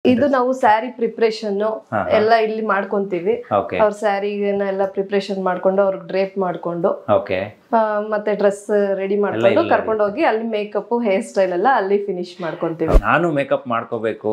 ಇದು ನಾವು ಸ್ಯಾರಿ ಪ್ರಿಪ್ರೇಷನ್ ಎಲ್ಲ ಇಲ್ಲಿ ಮಾಡ್ಕೊಂತೀವಿ ಓಕೆ ಅವ್ರ ಸ್ಯಾರಿನ ಎಲ್ಲ ಪ್ರಿಪ್ರೇಷನ್ ಮಾಡ್ಕೊಂಡು ಅವ್ರಿಗೆ ಡ್ರೇಪ್ ಮಾಡ್ಕೊಂಡು ಓಕೆ ಆ, ಮತ್ತೆ ಡ್ರೆಸ್ ರೆಡಿ ಮಾಡ್ಕೊಂಡು ಕರ್ಕೊಂಡು ಹೋಗಿ ಅಲ್ಲಿ ಮೇಕಪ್ ಹೇರ್ ಸ್ಟೈಲ್ ಎಲ್ಲ ಅಲ್ಲಿ ಫಿನಿಶ್ ಮಾಡ್ಕೊಂತೀವಿ ನಾನು ಮೇಕಪ್ ಮಾಡ್ಕೋಬೇಕು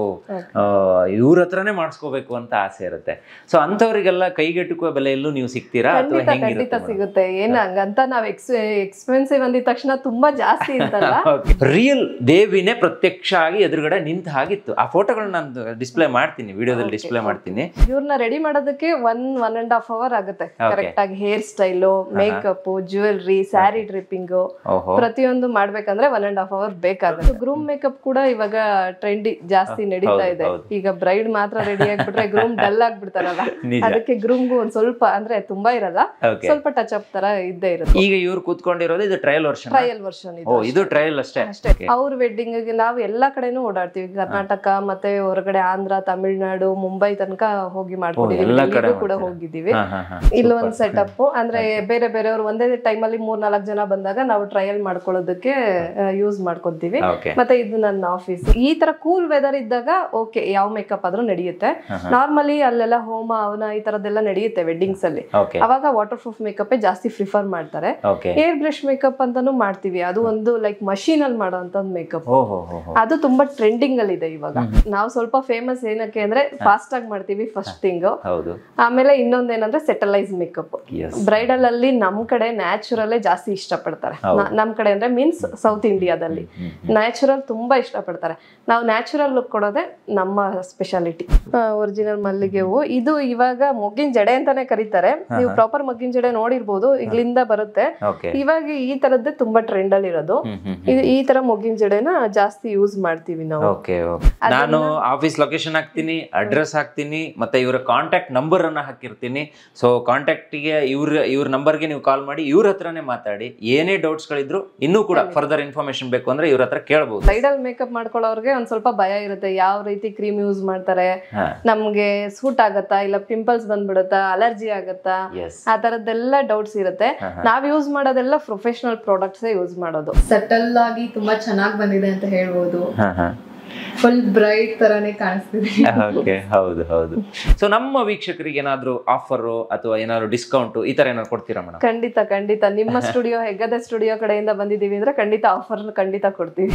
ಇವ್ರ ಹತ್ರನೇ ಮಾಡಿಸ್ಕೋಬೇಕು ಅಂತ ಆಸೆ ಇರುತ್ತೆ ಸೊ ಅಂಥವ್ರಿಗೆಲ್ಲ ಕೈಗೆಟುಕುವ ಬೆಲೆಯಲ್ಲೂ ನೀವು ಸಿಗ್ತೀರಾ ಅಥವಾ ಖಂಡಿತ ಖಂಡಿತ ಹೆಂಗಿರುತ್ತೆ ಸಿಗುತ್ತೆ ಏನ್ ಹಂಗಂತ ನಾವ್ ಎಕ್ಸ್ ಎಕ್ಸ್ಪೆನ್ಸಿವ್ ಅಂದಿದ ತಕ್ಷಣ ತುಂಬಾ ಜಾಸ್ತಿ ಅಂತಲ್ಲ ರಿಯಲ್ ದೇವಿನೇ ಪ್ರತ್ಯಕ್ಷ ಆಗಿ ಎದುರುಗಡೆ ನಿಂತ ಹಾಗಿತ್ತು ಆ ಫೋಟೋಗಳನ್ನ ನಾನು ಡಿಸ್ಪ್ಲೇ ಮಾಡ್ತೀನಿ ವಿಡಿಯೋದಲ್ಲಿ ಡಿಸ್ಪ್ಲೇ ಮಾಡ್ತೀನಿ ಇವ್ರನ್ನ ರೆಡಿ ಮಾಡೋದಕ್ಕೆ one one and half hour ಆಗುತ್ತೆ ಕರೆಕ್ಟ್ ಆಗಿ hair style makeup jewellery sari draping ಓಹೋ ಪ್ರತಿಯೊಂದು ಮಾಡ್ಬೇಕಂದ್ರೆ ಒನ್ ಅಂಡ್ ಹಾಫ್ ಅವರ್ ಬೇಕಾಗುತ್ತೆ ಗ್ರೂಮ್ ಮೇಕಪ್ ಕೂಡ ಇವಾಗ ಟ್ರೆಂಡಿ ಜಾಸ್ತಿ ನಡೀತಾ ಇದೆ ಈಗ ಬ್ರೈಡ್ ಮಾತ್ರ ರೆಡಿ ಆಗ್ಬಿಟ್ರೆ ಗ್ರೂಮ್ ಡಲ್ ಆಗ್ಬಿಡ್ತಾರಲ್ಲ ನಿಜ. ಅದಕ್ಕೆ ಗ್ರೂಮ್ಗೂ ಒಂದ್ ಸ್ವಲ್ಪ ಅಂದ್ರೆ ತುಂಬಾ ಇರಲ್ಲ ಓಕೆ ಸ್ವಲ್ಪ ಟಚ್ ಅಪ್ ತರ ಇದ್ದೇ ಇರುತ್ತೆ ಈಗ ಇವ್ರು ಕೂತ್ಕೊಂಡಿರೋದು ಇದು ಟ್ರಯಲ್ ವರ್ಷನ್ ಟ್ರಯಲ್ ವರ್ಷನ್ ಓ ಇದು ಇದು ಟ್ರಯಲ್ ಅಷ್ಟೇ ಅಷ್ಟೇ ಅವ್ರ ವೆಡ್ಡಿಂಗ್ ನಾವು ಎಲ್ಲಾ ಕಡೆನೂ ಓಡಾಡ್ತೀವಿ ಕರ್ನಾಟಕ ಮತ್ತೆ ಹೊರಗಡೆ ಆಂಧ್ರ ತಮಿಳ್ನಾಡು ಮುಂಬೈ ತನಕ ಹೋಗಿ ಮಾಡ್ಕೊಂಡಿದೀವಿ ಎಲ್ಲಾ ಕಡೆ ಡೆಲ್ಲಿಗೂ ಕೂಡ ಹೋಗಿದ್ದೀವಿ ಹಾ ಹಾ ಹಾ ಇಲ್ಲೊಂದ್ ಸೆಟಪ್ ಅಂದ್ರೆ ಬೇರೆ ಬೇರೆಯವ್ರು ಒಂದೇ ಟೈಮ್ ಅಲ್ಲಿ ಮೂರ್ ನಾಲ್ಕು ಜನ ಬಂದಾಗ ನಾವು ಟ್ರಯಲ್ ಮಾಡ್ಕೊಳ್ಳೋದಕ್ಕೆ ಯೂಸ್ ಮಾಡ್ಕೊಂತೀವಿ ಓಕೆ ಮತ್ತೆ ಇದು ನನ್ನ ಆಫೀಸ್ ಈ ತರ ಕೂಲ್ ವೆದರ್ ಇದ್ದಾಗ ಓಕೆ ಯಾವ ಮೇಕಪ್ ಆದ್ರೂ ನಡೆಯುತ್ತೆ ನಾರ್ಮಲಿ ಅಲ್ಲೆಲ್ಲ ಹೋಮ ಅವನ ಈ ತರದೆಲ್ಲ ನಡೆಯುತ್ತೆ ವೆಡ್ಡಿಂಗ್ಸ್ ಅಲ್ಲಿ ಓಕೆ ಅವಾಗ ವಾಟರ್ ಪ್ರೂಫ್ ಮೇಕಪ್ ಜಾಸ್ತಿ ಪ್ರಿಫರ್ ಮಾಡ್ತಾರೆ ಓಕೆ ಏರ್ ಬ್ರಷ್ ಮೇಕಪ್ ಅಂತಾನು ಮಾಡ್ತೀವಿ ಅದು ಒಂದು ಲೈಕ್ ಮಷೀನ್ ಅಲ್ಲಿ ಮಾಡೋಂತ ಮೇಕಪ್ ಓ ಹೋ ಹೋ ಹೋ ಅದು ತುಂಬಾ ಟ್ರೆಂಡಿಂಗ್ ಅಲ್ಲಿ ಇದೆ ಇವಾಗ ನಾವು ಸ್ವಲ್ಪ ಫೇಮಸ್ ಏನಕ್ಕೆ ಅಂದ್ರೆ ಫಾಸ್ಟ್ ಆಗಿ ಮಾಡ್ತೀವಿ ಫಸ್ಟ್ ಥಿಂಗ್ ಹೌದು ಆಮೇಲೆ ಇನ್ನೊಂದೇನಂದ್ರೆ ಸೆಟಲೈಸ್ ಮೇಕಪ್ ಎಸ್ ಬ್ರೈಡಲ್ ಅಲ್ಲಿ ನಮ್ ಕಡೆ ನ್ಯಾಚುರಲ್ ಜಾಸ್ತಿ ಇಷ್ಟಪಡ್ತಾರೆ ನ- ನಮ್ ಕಡೆ ಅಂದ್ರೆ ಮೀನ್ಸ್ ಸೌತ್ ಇಂಡಿಯಾದಲ್ಲಿ ನ್ಯಾಚುರಲ್ ತುಂಬಾ ಇಷ್ಟಪಡ್ತಾರೆ ನಾವು ನ್ಯಾಚುರಲ್ ಲುಕ್ ಕೊಡೋದೇ ನಮ್ಮ ಸ್ಪೆಷಾಲಿಟಿ ಒರಿಜಿನಲ್ ಮಲ್ಲಿಗೆ ಹೂವು ಇದು ಇವಾಗ ಮೊಗ್ಗಿನ ಜಡೆ ಅಂತಾನೆ ಕರೀತಾರೆ ನೀವು ಪ್ರಾಪರ್ ಮೊಗ್ಗಿನ ಜಡೆ ನೋಡಿರ್ಬೋದು ಇಲ್ಲಿಂದ ಬರುತ್ತೆ ಓಕೆ ಇವಾಗ ಈ ತರದ್ದೇ ತುಂಬಾ ಟ್ರೆಂಡ್ ಅಲ್ಲಿ ಇರೋದು ಹ್ಮ್ ಹ್ಮ್ ಇದು ಈ ತರ ಮೊಗ್ಗಿನ ಜಡೆನ ಜಾಸ್ತಿ ಯೂಸ್ ಮಾಡ್ತೀವಿ ನಾವು ಓಕೆ ಓಕೆ ನಾನು ಆಫೀಸ್ ಲೊಕೇಶನ್ ಹಾಕ್ತೀನಿ ಅಡ್ರೆಸ್ ಹಾಕ್ತೀನಿ ಮತ್ತೆ ಇವರ ಕಾಂಟ್ಯಾಕ್ಟ್ ನಂಬರ್ ಅನ್ನ ಹಾಕಿರ್ತೀನಿ ಸೊ ಕಾಂಟ್ಯಾಕ್ಟಿಗೆ ಇವ್ರ ಇವ್ರ ನಂಬರ್ಗೆ ನೀವು ಕಾಲ್ ಮಾಡಿ ಇವ್ರ ಹತ್ರನೇ ಮಾತಾಡಿ ಏನೇ ಡೌಟ್ಸ್ ಗಳಿದ್ರು ಇನ್ನೂ ಕೂಡ ಫರ್ದರ್ ಇನ್ಫಾರ್ಮೇಶನ್ ಬೇಕು ಅಂದ್ರೆ ಇವ್ರ ಹತ್ರ ಕೇಳಬಹುದು ಬ್ರೈಡಲ್ ಮೇಕಪ್ ಮಾಡ್ಕೊಳ್ಳೋರ್ಗೆ ಒಂದ್ ಸ್ವಲ್ಪ ಭಯ ಇರುತ್ತೆ ಯಾವ ರೀತಿ ಕ್ರೀಮ್ ಯೂಸ್ ಮಾಡ್ತಾರೆ ಹಾ ನಮ್ಗೆ ಸೂಟ್ ಆಗತ್ತಾ ಇಲ್ಲ ಪಿಂಪಲ್ಸ್ ಬಂದ್ಬಿಡುತ್ತಾ ಅಲರ್ಜಿ ಆಗತ್ತಾ ಎಸ್ ಆ ತರದ್ದೆಲ್ಲ ಡೌಟ್ಸ್ ಇರುತ್ತೆ ನಾವ್ ಯೂಸ್ ಮಾಡೋದೆಲ್ಲ ಪ್ರೊಫೆಷನಲ್ ಪ್ರಾಡಕ್ಟ್ಸ್ ಯೂಸ್ ಮಾಡೋದು ಸೆಟಲ್ ಆಗಿ ತುಂಬಾ ಚೆನ್ನಾಗಿ ಬಂದಿದೆ ಅಂತ ಹೇಳ್ಬೋದು ಹಾ ಹಾ ಫುಲ್ ಬ್ರೈಟ್ ತರಾನೇ ಕಾಣಿಸ್ತಿದೆ ಓಕೆ ಹೌದು ಹೌದು ಸೊ ನಮ್ಮ ವೀಕ್ಷಕರಿಗೆ ಏನಾದ್ರು ಆಫರ್ ಅಥವಾ ಏನಾದ್ರು ಡಿಸ್ಕೌಂಟ್ ಈ ತರ ಏನಾದ್ರು ಕೊಡ್ತೀರಾ ಮೇಡಮ್ ಖಂಡಿತ ಖಂಡಿತ ನಿಮ್ಮ ಸ್ಟುಡಿಯೋ ಹೆಗ್ಗದೆ ಸ್ಟುಡಿಯೋ ಕಡೆಯಿಂದ ಬಂದಿದೀವಿ ಅಂದ್ರೆ ಖಂಡಿತ ಆಫರ್ ಖಂಡಿತ ಕೊಡ್ತೀವಿ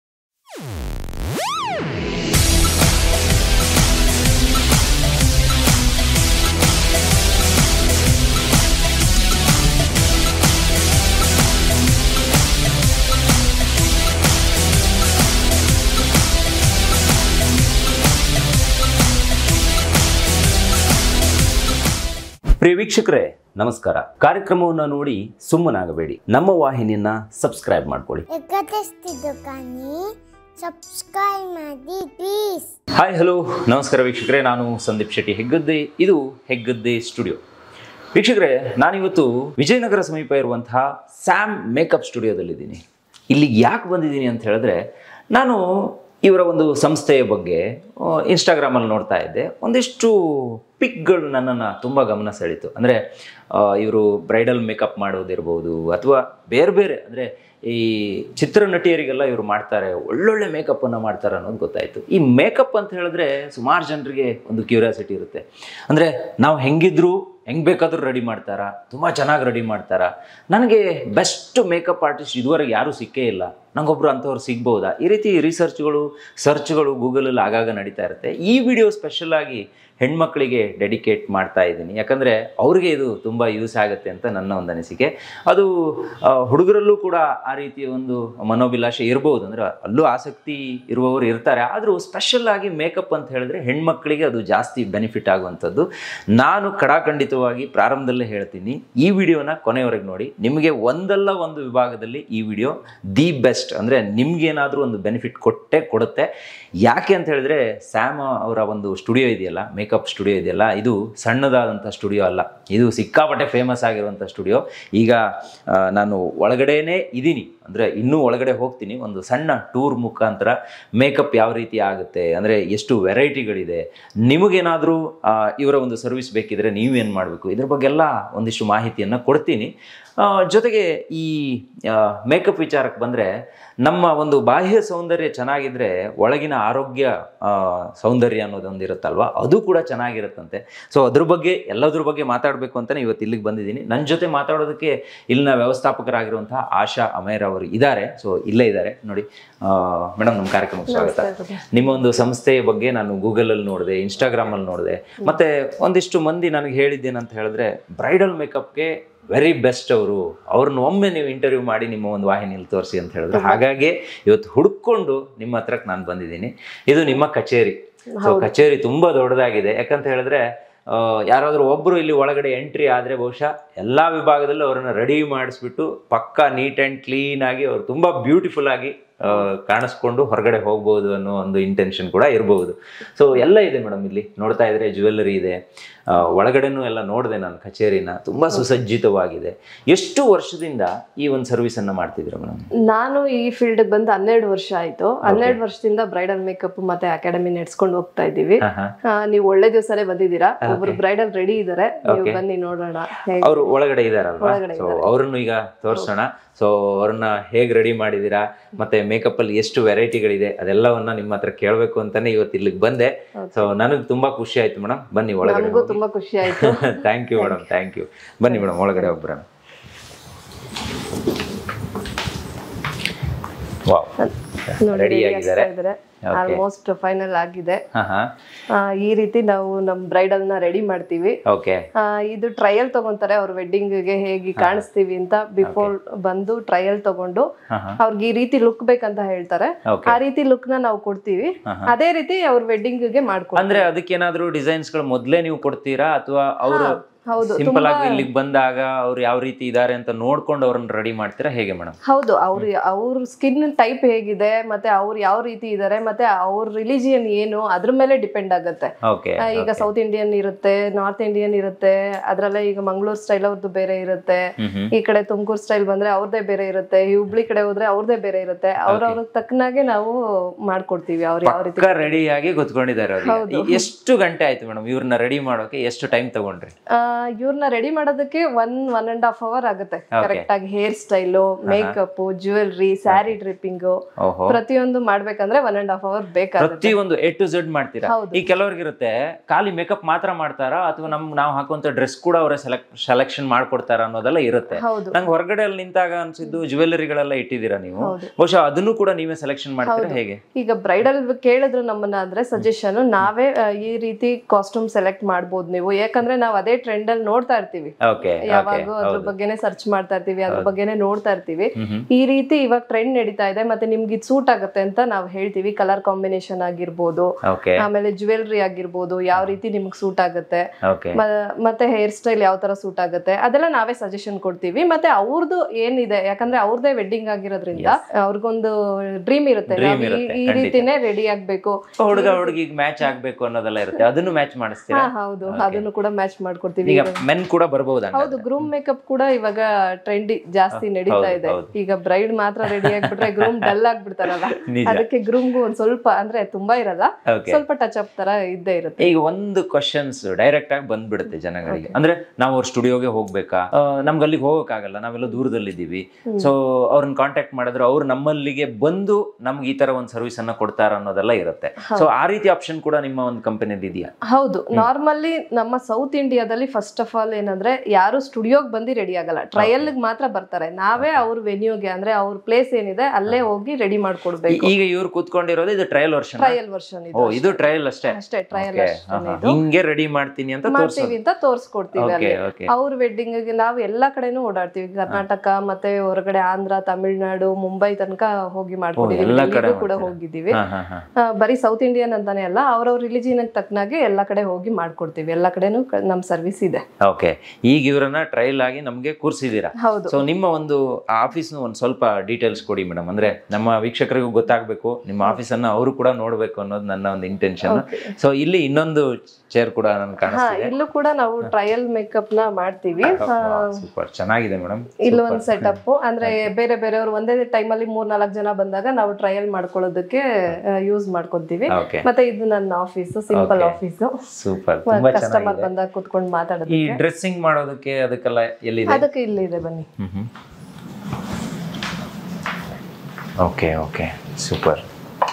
ಪ್ರಿಯ ವೀಕ್ಷಕರೇ ನಮಸ್ಕಾರ ಕಾರ್ಯಕ್ರಮವನ್ನು ನೋಡಿ ಸುಮ್ಮನಾಗಬೇಡಿ ನಮ್ಮ ವಾಹಿನಿಯನ್ನ ಸಬ್ಸ್ಕ್ರೈಬ್ ಮಾಡ್ಕೊಳ್ಳಿ ಎಕತೆಸ್ತಿದ್ದು ಕಾನಿ ಸಬ್ಸ್ಕ್ರೈಬ್ ಮಾಡಿ ಪ್ಲೀಸ್ ಹಾಯ್ ಹಲೋ ನಮಸ್ಕಾರ ವೀಕ್ಷಕರೇ ನಾನು ಸಂದೀಪ್ ಶೆಟ್ಟಿ ಹೆಗ್ಗದ್ದೆ ಇದು ಹೆಗ್ಗದ್ದೆ ಸ್ಟುಡಿಯೋ ವೀಕ್ಷಕರೇ ನಾನಿವತ್ತು ವಿಜಯನಗರ ಸಮೀಪ ಇರುವಂತಹ ಸ್ಯಾಮ್ ಮೇಕಪ್ ಸ್ಟುಡಿಯೋದಲ್ಲಿದ್ದೀನಿ ಇಲ್ಲಿಗೆ ಯಾಕೆ ಬಂದಿದ್ದೀನಿ ಅಂತ ಹೇಳಿದ್ರೆ ನಾನು ಇವರ ಒಂದು ಸಂಸ್ಥೆಯ ಬಗ್ಗೆ ಇನ್ಸ್ಟಾಗ್ರಾಮಲ್ಲಿ ನೋಡ್ತಾ ಇದ್ದೆ ಒಂದಿಷ್ಟು ಪಿಕ್ಗಳು ನನ್ನನ್ನು ತುಂಬ ಗಮನ ಸೆಳೀತು ಅಂದರೆ ಇವರು ಬ್ರೈಡಲ್ ಮೇಕಪ್ ಮಾಡೋದಿರ್ಬೋದು ಅಥವಾ ಬೇರೆ ಬೇರೆ ಅಂದರೆ ಈ ಚಿತ್ರನಟಿಯರಿಗೆಲ್ಲ ಇವರು ಮಾಡ್ತಾರೆ ಒಳ್ಳೊಳ್ಳೆ ಮೇಕಪ್ಪನ್ನು ಮಾಡ್ತಾರೆ ಅನ್ನೋದು ಗೊತ್ತಾಯಿತು ಈ ಮೇಕಪ್ ಅಂತ ಹೇಳಿದ್ರೆ ಸುಮಾರು ಜನರಿಗೆ ಒಂದು ಕ್ಯೂರಿಯಾಸಿಟಿ ಇರುತ್ತೆ ಅಂದರೆ ನಾವು ಹೆಂಗಿದ್ರು ಹೆಂಗೆ ಬೇಕಾದರೂ ರೆಡಿ ಮಾಡ್ತಾರಾ ತುಂಬ ಚೆನ್ನಾಗಿ ರೆಡಿ ಮಾಡ್ತಾರಾ ನನಗೆ ಬೆಸ್ಟ್ ಮೇಕಪ್ ಆರ್ಟಿಸ್ಟ್ ಇದುವರೆಗೆ ಯಾರೂ ಸಿಕ್ಕೇ ಇಲ್ಲ ನಂಗೊಬ್ರು ಅಂಥವ್ರು ಸಿಗ್ಬೋದಾ ಈ ರೀತಿ ರಿಸರ್ಚ್ಗಳು ಸರ್ಚ್ಗಳು ಗೂಗಲಲ್ಲಿ ಆಗಾಗ ನಡೀತಾ ಇರುತ್ತೆ ಈ ವಿಡಿಯೋ ಸ್ಪೆಷಲ್ ಆಗಿ ಹೆಣ್ಮಕ್ಳಿಗೆ ಡೆಡಿಕೇಟ್ ಮಾಡ್ತಾ ಇದ್ದೀನಿ ಯಾಕಂದರೆ ಅವ್ರಿಗೆ ಇದು ತುಂಬ ಯೂಸ್ ಆಗುತ್ತೆ ಅಂತ ನನ್ನ ಒಂದು ಅನಿಸಿಕೆ ಅದು ಆ, ಹುಡುಗರಲ್ಲೂ ಕೂಡ ಆ ರೀತಿಯ ಒಂದು ಮನೋಭಿಲಾಷೆ ಇರ್ಬೋದು ಅಂದರೆ ಅಲ್ಲೂ ಆಸಕ್ತಿ ಇರುವವರು ಇರ್ತಾರೆ ಆದರೂ ಸ್ಪೆಷಲ್ ಆಗಿ ಮೇಕಪ್ ಅಂತ ಹೇಳಿದ್ರೆ ಹೆಣ್ಮಕ್ಳಿಗೆ ಅದು ಜಾಸ್ತಿ ಬೆನಿಫಿಟ್ ಆಗುವಂಥದ್ದು ನಾನು ಕಡಾಖಂಡಿತವಾಗಿ ಪ್ರಾರಂಭದಲ್ಲೇ ಹೇಳ್ತೀನಿ ಈ ವಿಡಿಯೋನ ಕೊನೆಯವರೆಗೆ ನೋಡಿ ನಿಮಗೆ ಒಂದಲ್ಲ ಒಂದು ವಿಭಾಗದಲ್ಲಿ ಈ ವಿಡಿಯೋ ದಿ ಬೆಸ್ಟ್ ಅಂದರೆ ನಿಮ್ಗೇನಾದರೂ ಒಂದು ಬೆನಿಫಿಟ್ ಕೊಟ್ಟೆ ಕೊಡುತ್ತೆ ಯಾಕೆ ಅಂತ ಹೇಳಿದ್ರೆ ಸ್ಯಾಮ್ ಅವರ ಒಂದು ಸ್ಟುಡಿಯೋ ಇದೆಯಲ್ಲ ಮೇಕಪ್ ಸ್ಟುಡಿಯೋ ಇದೆಯಲ್ಲ ಇದು ಸಣ್ಣದಾದಂಥ ಸ್ಟುಡಿಯೋ ಅಲ್ಲ ಇದು ಸಿಕ್ಕಾಪಟ್ಟೆ ಫೇಮಸ್ ಆಗಿರುವಂಥ ಸ್ಟುಡಿಯೋ ಈಗ ಆ, ನಾನು ಒಳಗಡೆನೇ ಇದ್ದೀನಿ ಅಂದರೆ ಇನ್ನೂ ಒಳಗಡೆ ಹೋಗ್ತೀನಿ ಒಂದು ಸಣ್ಣ ಟೂರ್ ಮುಖಾಂತರ ಮೇಕಪ್ ಯಾವ ರೀತಿ ಆಗುತ್ತೆ ಅಂದರೆ ಎಷ್ಟು ವೆರೈಟಿಗಳಿದೆ ನಿಮಗೇನಾದರೂ ಇವರ ಒಂದು ಸರ್ವಿಸ್ ಬೇಕಿದ್ರೆ ನೀವೇನು ಮಾಡಬೇಕು ಇದ್ರ ಬಗ್ಗೆ ಎಲ್ಲ ಒಂದಿಷ್ಟು ಮಾಹಿತಿಯನ್ನು ಕೊಡ್ತೀನಿ ಆ, ಜೊತೆಗೆ ಈ ಮೇಕಪ್ ವಿಚಾರಕ್ಕೆ ಬಂದರೆ ನಮ್ಮ ಒಂದು ಬಾಹ್ಯ ಸೌಂದರ್ಯ ಚೆನ್ನಾಗಿದ್ರೆ ಒಳಗಿನ ಆರೋಗ್ಯ ಆ, ಸೌಂದರ್ಯ ಅನ್ನೋದೊಂದು ಇರುತ್ತಲ್ವ ಅದು ಕೂಡ ಚೆನ್ನಾಗಿರುತ್ತಂತೆ ಸೊ ಅದ್ರ ಬಗ್ಗೆ ಎಲ್ಲದ್ರ ಬಗ್ಗೆ ಮಾತಾಡಬೇಕು ಅಂತಲೇ ಇವತ್ತು ಇಲ್ಲಿಗೆ ಬಂದಿದ್ದೀನಿ ನನ್ನ ಜೊತೆ ಮಾತಾಡೋದಕ್ಕೆ ಇಲ್ಲಿನ ವ್ಯವಸ್ಥಾಪಕರಾಗಿರುವಂತಹ ಆಶಾ ಅಮೇರ್ ಅವರು ಇದ್ದಾರೆ ಸೊ ಇಲ್ಲೇ ಇದ್ದಾರೆ ನೋಡಿ ಮೇಡಮ್ ನಮ್ಮ ಕಾರ್ಯಕ್ರಮಕ್ಕೆ ಸ್ವಾಗತ ನಿಮ್ಮ ಒಂದು ಸಂಸ್ಥೆಯ ಬಗ್ಗೆ ನಾನು ಗೂಗಲಲ್ಲಿ ನೋಡಿದೆ ಇನ್ಸ್ಟಾಗ್ರಾಮಲ್ಲಿ ನೋಡಿದೆ ಮತ್ತೆ ಒಂದಿಷ್ಟು ಮಂದಿ ನನಗೆ ಹೇಳಿದ್ದೇನಂತ ಹೇಳಿದ್ರೆ ಬ್ರೈಡಲ್ ಮೇಕಪ್ಗೆ ವೆರಿ ಬೆಸ್ಟ್ ಅವರು ಅವ್ರನ್ನ ಒಮ್ಮೆ ನೀವು ಇಂಟರ್ವ್ಯೂ ಮಾಡಿ ನಿಮ್ಮ ಒಂದು ವಾಹಿನಿಯಲ್ಲಿ ತೋರಿಸಿ ಅಂತ ಹೇಳಿದ್ರು ಹಾಗಾಗಿ ಇವತ್ತು ಹುಡ್ಕೊಂಡು ನಿಮ್ಮ ಹತ್ರಕ್ಕೆ ನಾನು ಬಂದಿದ್ದೀನಿ ಇದು ನಿಮ್ಮ ಕಚೇರಿ ಸೊ ಕಚೇರಿ ತುಂಬಾ ದೊಡ್ಡದಾಗಿದೆ ಯಾಕಂತ ಹೇಳಿದ್ರೆ ಆ, ಯಾರಾದ್ರೂ ಒಬ್ರು ಇಲ್ಲಿ ಒಳಗಡೆ ಎಂಟ್ರಿ ಆದ್ರೆ ಬಹುಶಃ ಎಲ್ಲಾ ವಿಭಾಗದಲ್ಲೂ ಅವರನ್ನ ರೆಡಿ ಮಾಡಿಸ್ಬಿಟ್ಟು ಪಕ್ಕಾ ನೀಟ್ ಅಂಡ್ ಕ್ಲೀನ್ ಆಗಿ ಅವ್ರು ತುಂಬಾ ಬ್ಯೂಟಿಫುಲ್ ಆಗಿ ಆ, ಕಾಣಿಸ್ಕೊಂಡು ಹೊರಗಡೆ ಹೋಗ್ಬೋದು ಅನ್ನೋ ಒಂದು ಇಂಟೆನ್ಷನ್ ಕೂಡ ಇರಬಹುದು ಸೊ ಎಲ್ಲ ಇದೆ ಮೇಡಮ್ ಇಲ್ಲಿ ನೋಡ್ತಾ ಇದ್ರೆ ಜ್ಯುವೆಲ್ಲರಿ ಇದೆ ಆ, ಒಳಗಡೆನೂ ಎಲ್ಲ ನೋಡಿದೆ ನಾನು ಕಚೇರಿನ ತುಂಬಾ ಸುಸಜ್ಜಿತವಾಗಿದೆ ಎಷ್ಟು ವರ್ಷದಿಂದ ಈ ಒಂದು ಸರ್ವಿಸ್ ಅನ್ನ ಮಾಡ್ತಿದ್ದೀರಾ ಮೇಡಮ್ ನಾನು ಈ ಫೀಲ್ಡ್ ಬಂದು ಹನ್ನೆರಡು ವರ್ಷ ಆಯ್ತು ಹನ್ನೆರಡು ವರ್ಷದಿಂದ ಬ್ರೈಡಲ್ ಮೇಕಪ್ ಮತ್ತೆ ಅಕಾಡೆಮಿ ನಡೆಸ್ಕೊಂಡು ಹೋಗ್ತಾ ಇದ್ದೀವಿ ಆ, ನೀವು ಒಳ್ಳೆ ದಿವಸನೇ ಬಂದಿದ್ದೀರಾ ಒಬ್ರು ಬ್ರೈಡಲ್ ರೆಡಿ ಇದಾರೆ ನೀವು ಬನ್ನಿ ನೋಡೋಣ ಹೇಗೆ ಅವರು ಒಳಗಡೆ ಇದಾರಲ್ವಾ ಸೊ ಅವ್ರನ್ನು ಈಗ ತೋರ್ಸೋಣ ಸೊ ಅವ್ರನ್ನ ಹೇಗ್ ರೆಡಿ ಮಾಡಿದೀರಾ ಮತ್ತೆ ಮೇಕಪ್ ಅಲ್ಲಿ ಎಷ್ಟು ವೆರೈಟಿಗಳಿದೆ ಅದೆಲ್ಲವನ್ನ ನಿಮ್ಮ ಹತ್ರ ಕೇಳಬೇಕು ಅಂತಾನೆ ಇವತ್ತು ಇಲ್ಲಿಗೆ ಬಂದೆ ಸೊ ನನಗೆ ತುಂಬಾ ಖುಷಿ ಆಯ್ತು ಮೇಡಮ್ ಬನ್ನಿ ಒಳಗಡೆ ನಮಗೂ ತುಂಬಾ ಖುಷಿ ಆಯ್ತು thank you madam thank you ಬನ್ನಿ ಮೇಡಮ್ ಒಳಗಡೆ ಒಬ್ಬರ ವಾವ್ ನೋಡಿ ರೆಡಿ ready ಆಗಿದ್ದಾರೆ ಆಗ್ತಾ ಇದಾರೆ ಆಲ್ಮೋಸ್ಟ್ ಫೈನಲ್ ಆಗಿದೆ ಹಾ ಹಾ ಆ, ಈ ರೀತಿ ನಾವು ನಮ್ ಬ್ರೈಡಲ್ ನ ರೆಡಿ ಮಾಡ್ತೀವಿ ಓಕೆ ಆ, ಇದು ಟ್ರಯಲ್ ತಗೊಂತಾರೆ ಅವ್ರ ವೆಡ್ಡಿಂಗ್ ಗೆ ಹೇಗೆ ಕಾಣಿಸ್ತೀವಿ ಅಂತ ಬಿಫೋರ್ ಬಂದು ಟ್ರಯಲ್ ತಗೊಂಡು ಹಾ ಹಾ ಅವ್ರಿಗೆ ಈ ರೀತಿ ಲುಕ್ ಬೇಕಂತ ಹೇಳ್ತಾರೆ Okay. ಆ ರೀತಿ ಲುಕ್ ನ ನಾವು ಕೊಡ್ತೀವಿ ಅದೇ ರೀತಿ ಅವ್ರ ವೆಡ್ಡಿಂಗ್ ಗೆ ಮಾಡ್ಕೊಡ್ತೀವಿ ಅಂದ್ರೆ ಅದಕ್ಕೇನಾದ್ರೂ ಡಿಸೈನ್ಸ್ ಗಳು ಮೊದ್ಲೇ ನೀವು ಕೊಡ್ತೀರಾ ಅಥವಾ ಅವರು ಹೌದು ಸಿಂಪಲ್ ಆಗಿ ಇಲ್ಲಿಗೆ ಬಂದಾಗ ಅವ್ರು ಯಾವ ರೀತಿ ಇದಾರೆ ಅಂತ ನೋಡ್ಕೊಂಡು ಅವ್ರನ್ನ ರೆಡಿ ಮಾಡ್ತೀರಾ ಹೇಗೆ ಮೇಡಮ್ ಹೌದು ಅವ್ರ ಅವ್ರ ಸ್ಕಿನ್ ಟೈಪ್ ಹೇಗಿದೆ ಮತ್ತೆ ಅವ್ರು ಯಾವ ರೀತಿ ಇದಾರೆ ಮತ್ತೆ ಅವ್ರ ರಿಲಿಜಿಯನ್ ಏನು ಅದ್ರ ಮೇಲೆ ಡಿಪೆಂಡ್ ಆಗುತ್ತೆ ಓಕೆ ಆ, ಈಗ ಸೌತ್ ಇಂಡಿಯನ್ ಇರುತ್ತೆ ನಾರ್ತ್ ಇಂಡಿಯನ್ ಇರುತ್ತೆ ಅದ್ರಲ್ಲೇ ಈಗ ಮಂಗಳೂರು ಸ್ಟೈಲ್ ಅವ್ರದ್ದು ಬೇರೆ ಇರುತ್ತೆ ಹ್ಮ್ ಹ್ಮ್ ಈ ಕಡೆ ತುಮಕೂರು ಸ್ಟೈಲ್ ಬಂದ್ರೆ ಅವ್ರದೇ ಬೇರೆ ಇರುತ್ತೆ ಈ ಹುಬ್ಳಿ ಕಡೆ ಹೋದ್ರೆ ಅವ್ರದೇ ಬೇರೆ ಇರುತ್ತೆ ಅವ್ರವ್ರ ತಕ್ಕನಾಗೆ ನಾವು ಮಾಡ್ಕೊಡ್ತೀವಿ ಅವ್ರು ಯಾವ ರೀತಿ ಪಕ್ಕ ರೆಡಿ ಆಗಿ ಕುತ್ಕೊಂಡಿದ್ದಾರೆ ಅವ್ರಿಗೆ ಈ- ಎಷ್ಟು ಗಂಟೆ ಆಯ್ತು ಮೇಡಮ್ ಇವ್ರನ್ನ ರೆಡಿ ಮಾಡೋಕೆ ಎಷ್ಟು ಟೈಮ್ ತಗೊಂಡ್ರಿ ಇವ್ರನ್ನ ರೆಡಿ ಮಾಡೋದಕ್ಕೆ one one and half hour ಆಗುತ್ತೆ ಕರೆಕ್ಟ್ ಆಗಿ hair style makeup jewellery sari draping ಓಹೋ ಪ್ರತಿಯೊಂದು ಮಾಡ್ಬೇಕಂದ್ರೆ ಒನ್ ಅಂಡ್ ಹಾಫ್ ಅವರ್ ಬೇಕಾಗುತ್ತೆ ಪ್ರತಿಯೊಂದು ಎ ಟು ಝೆಡ್ ಮಾಡ್ತೀರಾ ಹೌದು. ಈ ಕೆಲವ್ರಿಗಿರುತ್ತೆ ಖಾಲಿ ಮೇಕಪ್ ಮಾತ್ರ ಮಾಡ್ತಾರಾ ಅಥವಾ ನಮ್ ನಾವು ಹಾಕುವಂತ ಡ್ರೆಸ್ ಕೂಡ ಅವರ ಸೆಲೆಕ್ಟ್ ಸೆಲೆಕ್ಷನ್ ಮಾಡ್ಕೊಡ್ತಾರ ಅನ್ನೋದೆಲ್ಲ ಇರುತ್ತೆ ಹೌದು ನಂಗೆ ಹೊರಗಡೆ ಅಲ್ಲಿ ನಿಂತಾಗ ಅನ್ಸಿದ್ದು ಜ್ಯುವೆಲ್ಲರಿಗಳೆಲ್ಲ ಇಟ್ಟಿದ್ದೀರಾ ನೀವು ಬಹುಶಃ ಅದನ್ನು ಕೂಡ ನೀವೇ ಸೆಲೆಕ್ಷನ್ ಮಾಡ್ತೀರಾ ಹೇಗೆ ಈಗ ಬ್ರೈಡಲ್ ಕೇಳಿದ್ರು ನಮ್ಮನ್ನ ಅಂದ್ರೆ ಸಜೆಷನ್ ನಾವೇ ಆ, ಈ ರೀತಿ ಕಾಸ್ಟ್ಯೂಮ್ ಸೆಲೆಕ್ಟ್ ಮಾಡ್ಬೋದು ನೀವು ಯಾಕಂದ್ರೆ ನಾವ್ ಅದೇ ಟ್ರೆಂಡ್ ಅಲ್ಲಿ ನೋಡ್ತಾ ಇರ್ತೀವಿ ಓಕೆ ಯಾವಾಗೂ ಅದ್ರ ಬಗ್ಗೆನೆ ಸರ್ಚ್ ಮಾಡ್ತಾ ಇರ್ತೀವಿ ಅದ್ರ ಬಗ್ಗೆನೆ ನೋಡ್ತಾ ಇರ್ತೀವಿ ಈ ರೀತಿ ಇವಾಗ ಟ್ರೆಂಡ್ ನಡೀತಾ ಇದೆ ಮತ್ತೆ ನಿಮ್ಗೆ ಇದು ಸೂಟ್ ಆಗುತ್ತೆ ಅಂತ ನಾವು ಹೇಳ್ತೀವಿ ಕಲರ್ ಕಾಂಬಿನೇಷನ್ ಆಗಿರ್ಬೋದು ಓಕೆ ಆಮೇಲೆ ಜ್ಯುವೆಲ್ರಿ ಆಗಿರ್ಬೋದು ಯಾವ ರೀತಿ ನಿಮ್ಗೆ ಸೂಟ್ ಆಗುತ್ತೆ ಓಕೆ ಮ- ಮತ್ತೆ ಹೇರ್ ಸ್ಟೈಲ್ ಯಾವ ತರ ಸೂಟ್ ಆಗುತ್ತೆ ಅದೆಲ್ಲ ನಾವೇ ಸಜೆಷನ್ ಕೊಡ್ತೀವಿ ಮತ್ತೆ ಅವ್ರದ್ದು ಏನಿದೆ ಯಾಕಂದ್ರೆ ಅವ್ರದೇ ವೆಡ್ಡಿಂಗ್ ಆಗಿರೋದ್ರಿಂದ ಅವ್ರಿಗೊಂದು ಡ್ರೀಮ್ ಇರುತ್ತೆ Dream ನಾವ್ ಈ- ಇರುತ್ತೆ, ಈ ರೀತಿನೇ ರೆಡಿ ಆಗ್ಬೇಕು ಹುಡುಗ ಹುಡುಗಿಗೆ ಮ್ಯಾಚ್ ಆಗ್ಬೇಕು ಅನ್ನೋದೆಲ್ಲ ಇರುತ್ತೆ ಅದನ್ನು ಮ್ಯಾಚ್ ಮಾಡಿಸ್ತೀರಾ ಹಾ ಹೌದು ಅದನ್ನು ಕೂಡ ಮ್ಯಾಚ್ ಮಾಡ್ಕೊಡ್ತೀವಿ ಈಗ ಮೆನ್ ಕೂಡ ಬರ್ಬೋದಾ ಹೌದು ಗ್ರೂಮ್ ಮೇಕಪ್ ಕೂಡ ಇವಾಗ ಟ್ರೆಂಡಿ ಜಾಸ್ತಿ ನಡೀತಾ ಇದೆ ಈಗ ಬ್ರೈಡ್ ಮಾತ್ರ ರೆಡಿ ಆಗ್ಬಿಟ್ರೆ ಗ್ರೂಮ್ ಡಲ್ ಆಗ್ಬಿಡ್ತಾರಲ್ಲ ನಿಜ. ಅದಕ್ಕೆ ಗ್ರೂಮ್ಗೂ ಒಂದ್ ಸ್ವಲ್ಪ ಅಂದ್ರೆ ತುಂಬಾ ಇರಲ್ಲ ಓಕೆ ಸ್ವಲ್ಪ ಟಚ್ ಅಪ್ ತರ ಇದ್ದೇ ಇರುತ್ತೆ ಈಗ ಒಂದು ಕ್ವಶನ್ಸ್ ಡೈರೆಕ್ಟ್ ಆಗಿ ಬಂದ್ಬಿಡುತ್ತೆ ಜನಗಳಿಗೆ ಅಂದ್ರೆ ನಾವು ಅವ್ರ ಸ್ಟುಡಿಯೋಗೆ ಹೋಗ್ಬೇಕಾ ಆ, ನಮ್ಗೆ ಅಲ್ಲಿಗೆ ಹೋಗಕ್ಕಾಗಲ್ಲ ನಾವೆಲ್ಲ ದೂರದಲ್ಲಿದ್ದೀವಿ ಸೊ ಅವ್ರನ್ನ ಕಾಂಟ್ಯಾಕ್ಟ್ ಮಾಡಿದ್ರೆ ಅವ್ರು ನಮ್ಮಲ್ಲಿಗೆ ಬಂದು ನಮ್ಗೆ ಈ ತರ ಒಂದು ಸರ್ವಿಸ್ ಅನ್ನ ಕೊಡ್ತಾರ ಅನ್ನೋದೆಲ್ಲ ಇರುತ್ತೆ ಸೊ ಆ ರೀತಿ ಆಪ್ಷನ್ ಕೂಡ ನಿಮ್ಮ ಒಂದು ಕಂಪನಿಯಲ್ಲಿ ಇದೆಯಾ ಹೌದು ನಾರ್ಮಲಿ ನಮ್ಮ ಸೌತ್ ಇಂಡಿಯಾದಲ್ಲಿ ಫಸ್ಟ್ ಆಫ್ ಆಲ್ ಏನಂದ್ರೆ ಯಾರು ಸ್ಟುಡಿಯೋಗ್ ಬಂದು ರೆಡಿ ಆಗಲ್ಲ ಟ್ರಯಲ್ ಮಾತ್ರ ಬರ್ತಾರೆ ನಾವೇ ಅವ್ರ ವೆನ್ಯೂಗೆ ಅಂದ್ರೆ ಅವ್ರ ಪ್ಲೇಸ್ ಏನಿದೆ ಅಲ್ಲೇ ಹೋಗಿ ರೆಡಿ ಮಾಡ್ಕೊಡ್ಬೇಕು ಈಗ ಇವ್ರು ಕೂತ್ಕೊಂಡಿರೋದು ಇದು ಟ್ರಯಲ್ ವರ್ಷನ್ ಟ್ರಯಲ್ ವರ್ಷನ್ ಓ ಇದು ಇದು ಟ್ರಯಲ್ ಅಷ್ಟೇ ಅಷ್ಟೇ ಟ್ರಯಲ್ Okay, ಹಾ, ಹಾ. ಹಿಂಗೆ ರೆಡಿ ಮಾಡ್ತೀನಿ ಅಂತ ತೋರ್ಸೋದು ಮಾಡ್ತೀವಿ ಅಂತ ತೋರ್ಸ್ಕೊಡ್ತೀವಿ ಓಕೆ ಅಲ್ಲಿ ಓಕೆ ಅವ್ರ ವೆಡ್ಡಿಂಗ್ ನಾವು ಎಲ್ಲಾ ಕಡೆನೂ ಓಡಾಡ್ತೀವಿ ಕರ್ನಾಟಕ ಮತ್ತೆ ಹೊರಗಡೆ ಆಂಧ್ರ ತಮಿಳ್ನಾಡು ಮುಂಬೈ ತನಕ ಹೋಗಿ ಮಾಡ್ಕೊಂಡಿದೀವಿ ಎಲ್ಲಾ ಕಡೆ ಡೆಲ್ಲಿಗೂ ಕೂಡ ಹೋಗಿದ್ದೀವಿ ಹಾ ಹಾ ಹಾ ಆ, ಬರೀ ಸೌತ್ ಇಂಡಿಯನ್ ಅಂತಾನೆ ಅಲ್ಲ ಅವ್ರವ್ರ ರಿಲಿಜಿಯನ್ ತಕ್ಕನಾಗೆ ಎಲ್ಲಾ ಕಡೆ ಹೋಗಿ ಮಾಡ್ಕೊಡ್ತೀವಿ ಎಲ್ಲಾ ಕಡೆನೂ ಕ- ನಮ್ ಸರ್ವಿಸ್ ಇದೆ ಇದೆ ಓಕೆ ಈಗ ಇವರನ್ನ ಟ್ರಯಲ್ ಆಗಿ ನಮ್ಗೆ ಕೂರ್ಸಿದೀರಾ ಹೌದು ಸೊ ನಿಮ್ಮ ಒಂದು ಆಫೀಸ್ನ ಒಂದು ಸ್ವಲ್ಪ ಡೀಟೇಲ್ಸ್ ಕೊಡಿ ಮೇಡಮ್ ಅಂದ್ರೆ ನಮ್ಮ ವೀಕ್ಷಕರಿಗೂ ಗೊತ್ತಾಗಬೇಕು ನಿಮ್ಮ ಆಫೀಸನ್ನ ಅವರು ಕೂಡ ನೋಡ್ಬೇಕು ಅನ್ನೋದು ನನ್ನ ಒಂದು ಇಂಟೆನ್ಷನ್ ಸೊ ಇಲ್ಲಿ ಇನ್ನೊಂದು ಚೇರ್ ಕೂಡ ನನ್ಗೆ ಹಾ ಕಾಣಿಸ್ತಿದೆ ಇಲ್ಲೂ ಕೂಡ ನಾವು ಟ್ರಯಲ್ ಮೇಕಪ್ ನ ಮಾಡ್ತೀವಿ ಸೂಪರ್ ಚೆನ್ನಾಗಿದೆ ಮೇಡಮ್ ಇಲ್ಲೂ ಒಂದು ಸೆಟಪ್ ಅಂದ್ರೆ ಬೇರೆ ಬೇರೆಯವರು ಒಂದೇ ಟೈಮಲ್ಲಿ ಮೂರ್ ನಾಲ್ಕು ಜನ ಬಂದಾಗ ನಾವು ಟ್ರಯಲ್ ಮಾಡ್ಕೊಳ್ಳೋದಕ್ಕೆ ಯೂಸ್ ಮಾಡ್ಕೊಂತೀವಿ ಓಕೆ ಮತ್ತೆ ಇದು ನನ್ನ ಆಫೀಸ್ ಸಿಂಪಲ್ ಆಫೀಸ್ ಸೂಪರ್ ತುಂಬಾ ಕಸ್ಟಮರ್ ಚೆನ್ನಾಗಿದೆ ಬಂದಾಗ ಕುತ್ಕೊಂಡು ಮಾತಾಡೋದು ಈ ಡ್ರೆಸ್ಸಿಂಗ್ ಮಾಡೋದಕ್ಕೆ ಅದಕ್ಕೆಲ್ಲ ಎಲ್ಲಿದೆ ಅದಕ್ಕೆ ಇಲ್ಲಿದೆ ಬನ್ನಿ ಓಕೆ ಓಕೆ ಸೂಪರ್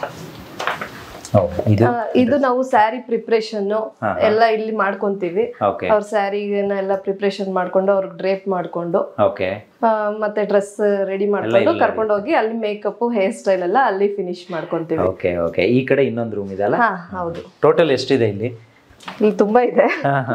ಇದು ಆ, ಇದು ನಾವು ಸ್ಯಾರಿ ಪ್ರಿಪ್ರೇಷನ್ ಎಲ್ಲ ಇಲ್ಲಿ ಮಾಡ್ಕೊಂತೀವಿ ಓಕೆ ಅವ್ರ ಸ್ಯಾರಿನ ಎಲ್ಲ ಪ್ರಿಪ್ರೇಷನ್ ಮಾಡ್ಕೊಂಡು ಅವ್ರಿಗೆ ಡ್ರೇಪ್ ಮಾಡ್ಕೊಂಡು ಓಕೆ ಆ, ಮತ್ತೆ ಡ್ರೆಸ್ ರೆಡಿ ಮಾಡ್ಕೊಂಡು ಕರ್ಕೊಂಡು ಹೋಗಿ ಅಲ್ಲಿ ಮೇಕಪ್ ಹೇರ್ ಸ್ಟೈಲ್ ಎಲ್ಲ ಅಲ್ಲಿ ಫಿನಿಶ್ ಮಾಡ್ಕೊಂತೀವಿ ಓಕೆ ಓಕೆ ಈ ಕಡೆ ಇನ್ನೊಂದು ರೂಮ್ ಇದೆ ಅಲ್ಲ ಹಾ ಹೌದು ಟೋಟಲ್ ಎಷ್ಟಿದೆ ಇಲ್ಲಿ ಇಲ್ಲಿ ತುಂಬಾ ಇದೆ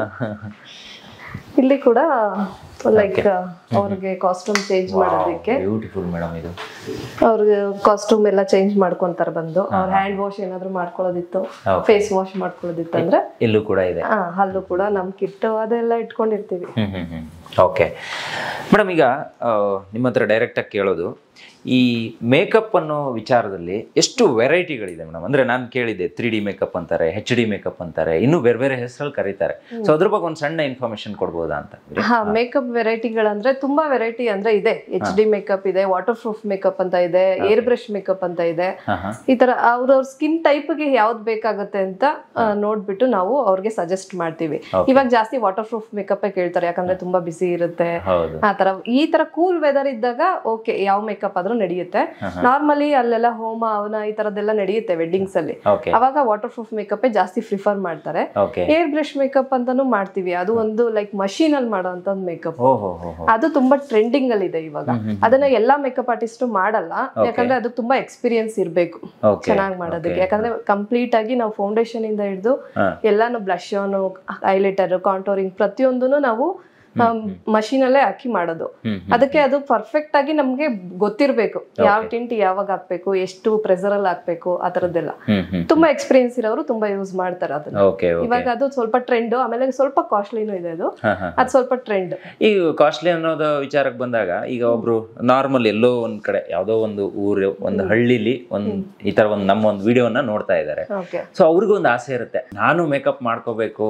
ಇಲ್ಲಿ ಕೂಡ ಲೈಕ್ ಅವ್ರಿಗೆ ಕಾಸ್ಟ್ಯೂಮ್ ಚೇಂಜ್ ಮಾಡೋದಕ್ಕೆ ಬ್ಯೂಟಿಫುಲ್ ಮೇಡಮ್ ಇದು ಅವ್ರಿಗೆ ಕಾಸ್ಟ್ಯೂಮ್ ಎಲ್ಲ ಚೇಂಜ್ ಮಾಡ್ಕೊಂತಾರೆ ಬಂದು ಅವ್ರ ಹ್ಯಾಂಡ್ ವಾಶ್ ಏನಾದ್ರು ಮಾಡ್ಕೊಳ್ಳೋದಿತ್ತು Okay. ಫೇಸ್ ವಾಶ್ ಮಾಡ್ಕೊಳ್ಳೋದಿತ್ತು ಅಂದ್ರೆ ಇಲ್ಲೂ ಕೂಡ ಇದೆ ಆ, ಅಲ್ಲೂ ಕೂಡ ನಮ್ ಕಿಟ್ ಅದೆಲ್ಲ ಇಟ್ಕೊಂಡಿರ್ತೀವಿ ಓಕೆ ಮೇಡಮ್ ಈಗ ಆ, ನಿಮ್ಮ ಹತ್ರ ಡೈರೆಕ್ಟಾಗಿ ಕೇಳೋದು ಈ ಮೇಕಪ್ ಅನ್ನೋ ವಿಚಾರದಲ್ಲಿ ಎಷ್ಟು ವೆರೈಟಿಗಳಿದೆ ಮೇಡಮ್ ಅಂದ್ರೆ ನಾನು ಕೇಳಿದ್ದೆ ತ್ರೀ ಡಿ ಮೇಕಪ್ ಅಂತಾರೆ ಹೆಚ್ ಡಿ ಮೇಕಪ್ ಅಂತಾರೆ ಇನ್ನೂ ಬೇರೆ ಬೇರೆ ಹೆಸರಲ್ಲಿ ಕರೀತಾರೆ ಸೊ ಅದ್ರ ಬಗ್ಗೆ ಒಂದು ಸಣ್ಣ ಇನ್ಫಾರ್ಮೇಶನ್ ಕೊಡ್ಬೋದಾ ಅಂತ ಹಾ ಮೇಕಪ್ ವೆರೈಟಿಗಳಂದ್ರೆ ತುಂಬಾ ವೆರೈಟಿ ಅಂದ್ರೆ ಇದೆ ಎಚ್ ಡಿ ಮೇಕಪ್ ಇದೆ ವಾಟರ್ ಪ್ರೂಫ್ ಮೇಕಪ್ ಅಂತ ಇದೆ ಏರ್ ಬ್ರಷ್ ಮೇಕಪ್ ಅಂತ ಇದೆ ಹಾ ಹಾ ಈ ತರ ಅವ್ರವ್ರ ಸ್ಕಿನ್ ಟೈಪ್ಗೆ ಯಾವ್ದು ಬೇಕಾಗುತ್ತೆ ಅಂತ ಆ, ನೋಡ್ಬಿಟ್ಟು ನಾವು ಅವ್ರಿಗೆ ಸಜೆಸ್ಟ್ ಮಾಡ್ತೀವಿ ಇವಾಗ ಜಾಸ್ತಿ ವಾಟರ್ ಪ್ರೂಫ್ ಮೇಕಪ್ ಕೇಳ್ತಾರೆ ಯಾಕಂದ್ರೆ ತುಂಬಾ ಬಿಸಿ ಇರುತ್ತೆ ಹೌದು ಆ ತರ ಈ ತರ ಕೂಲ್ ವೆದರ್ ಇದ್ದಾಗ ಓಕೆ ಯಾವ ಮೇಕಪ್ ಆದ್ರೂ ನಡೆಯುತ್ತೆ ನಾರ್ಮಲಿ ಅಲ್ಲೆಲ್ಲ ಹೋಮ ಅವನ ಈ ತರದೆಲ್ಲ ನಡೆಯುತ್ತೆ ವೆಡ್ಡಿಂಗ್ಸ್ ಅಲ್ಲಿ ಓಕೆ ಅವಾಗ ವಾಟರ್ ಪ್ರೂಫ್ ಮೇಕಪ್ ಜಾಸ್ತಿ ಪ್ರಿಫರ್ ಮಾಡ್ತಾರೆ ಓಕೆ ಏರ್ ಬ್ರಷ್ ಮೇಕಪ್ ಅಂತಾನು ಮಾಡ್ತೀವಿ ಅದು ಒಂದು ಲೈಕ್ ಮಷೀನ್ ಅಲ್ಲಿ ಮಾಡೋಂತ ಮೇಕಪ್ ಓ ಹೋ ಹೋ ಹೋ ಅದು ತುಂಬಾ ಟ್ರೆಂಡಿಂಗ್ ಅಲ್ಲಿ ಇದೆ ಇವಾಗ ಅದನ್ನ ಎಲ್ಲಾ ಮೇಕಪ್ ಆರ್ಟಿಸ್ಟ್ ಮಾಡಲ್ಲ ಯಾಕಂದ್ರೆ ಅದು ತುಂಬಾ ಎಕ್ಸ್ಪೀರಿಯನ್ಸ್ ಇರ್ಬೇಕು ಓಕೆ ಚೆನ್ನಾಗಿ ಮಾಡೋದಕ್ಕೆ ಯಾಕಂದ್ರೆ ಕಂಪ್ಲೀಟ್ ಆಗಿ ನಾವು ಫೌಂಡೇಶನ್ ಇಂದ ಹಿಡಿದು ಹಾ. ಎಲ್ಲಾನು ಬ್ಲಷ್ ಹೈಲೈಟರ್ ಕಾಂಟೋರಿಂಗ್ ಪ್ರತಿಯೊಂದನು ನಾವು ಮಷೀನ್ ಅಲ್ಲೇ ಹಾಕಿ ಮಾಡೋದು ಹ್ಮ್, ಅದಕ್ಕೆ ಅದು ಪರ್ಫೆಕ್ಟ್ ಆಗಿ ನಮ್ಗೆ ಗೊತ್ತಿರ್ಬೇಕು ಯಾವ ಟಿಂಟ್ ಯಾವಾಗ ಹಾಕ್ಬೇಕು ಎಷ್ಟು ಪ್ರೆಸರ್ ಅಲ್ಲಿ ಹಾಕ್ಬೇಕು ಆ ತರದ್ದೆಲ್ಲ ಹ್ಮ್ ಹ್ಮ್ ತುಂಬಾ ಎಕ್ಸ್ಪೀರಿಯನ್ಸ್ ಇರೋರು ತುಂಬಾ ಯೂಸ್ ಮಾಡ್ತಾರೆ ಅದನ್ನ ಓಕೆ ಓಕೆ ಇವಾಗ ಅದು ಸ್ವಲ್ಪ ಟ್ರೆಂಡ್ ಆಮೇಲೆ ಸ್ವಲ್ಪ ಕಾಸ್ಟ್ಲಿನೂ ಇದೆ ಅದು ಹಾ ಹಾ ಅದು ಸ್ವಲ್ಪ ಟ್ರೆಂಡ್ ಈಗ ಕಾಸ್ಟ್ಲಿ ಅನ್ನೋದು ವಿಚಾರಕ್ಕೆ ಬಂದಾಗ ಈಗ ಒಬ್ರು ನಾರ್ಮಲ್ ಎಲ್ಲೋ ಒಂದ್ ಕಡೆ ಯಾವ್ದೋ ಒಂದು ಊರು ಒಂದು ಹಳ್ಳಿಲಿ ಒಂದ್ ಈ ತರ ಒಂದು ನಮ್ಮ ಒಂದು ವಿಡಿಯೋನ ನೋಡ್ತಾ ಇದ್ದಾರೆ ಓಕೆ ಸೊ ಅವ್ರಿಗೂ ಒಂದು ಆಸೆ ಇರುತ್ತೆ ನಾನು ಮೇಕಪ್ ಮಾಡ್ಕೋಬೇಕು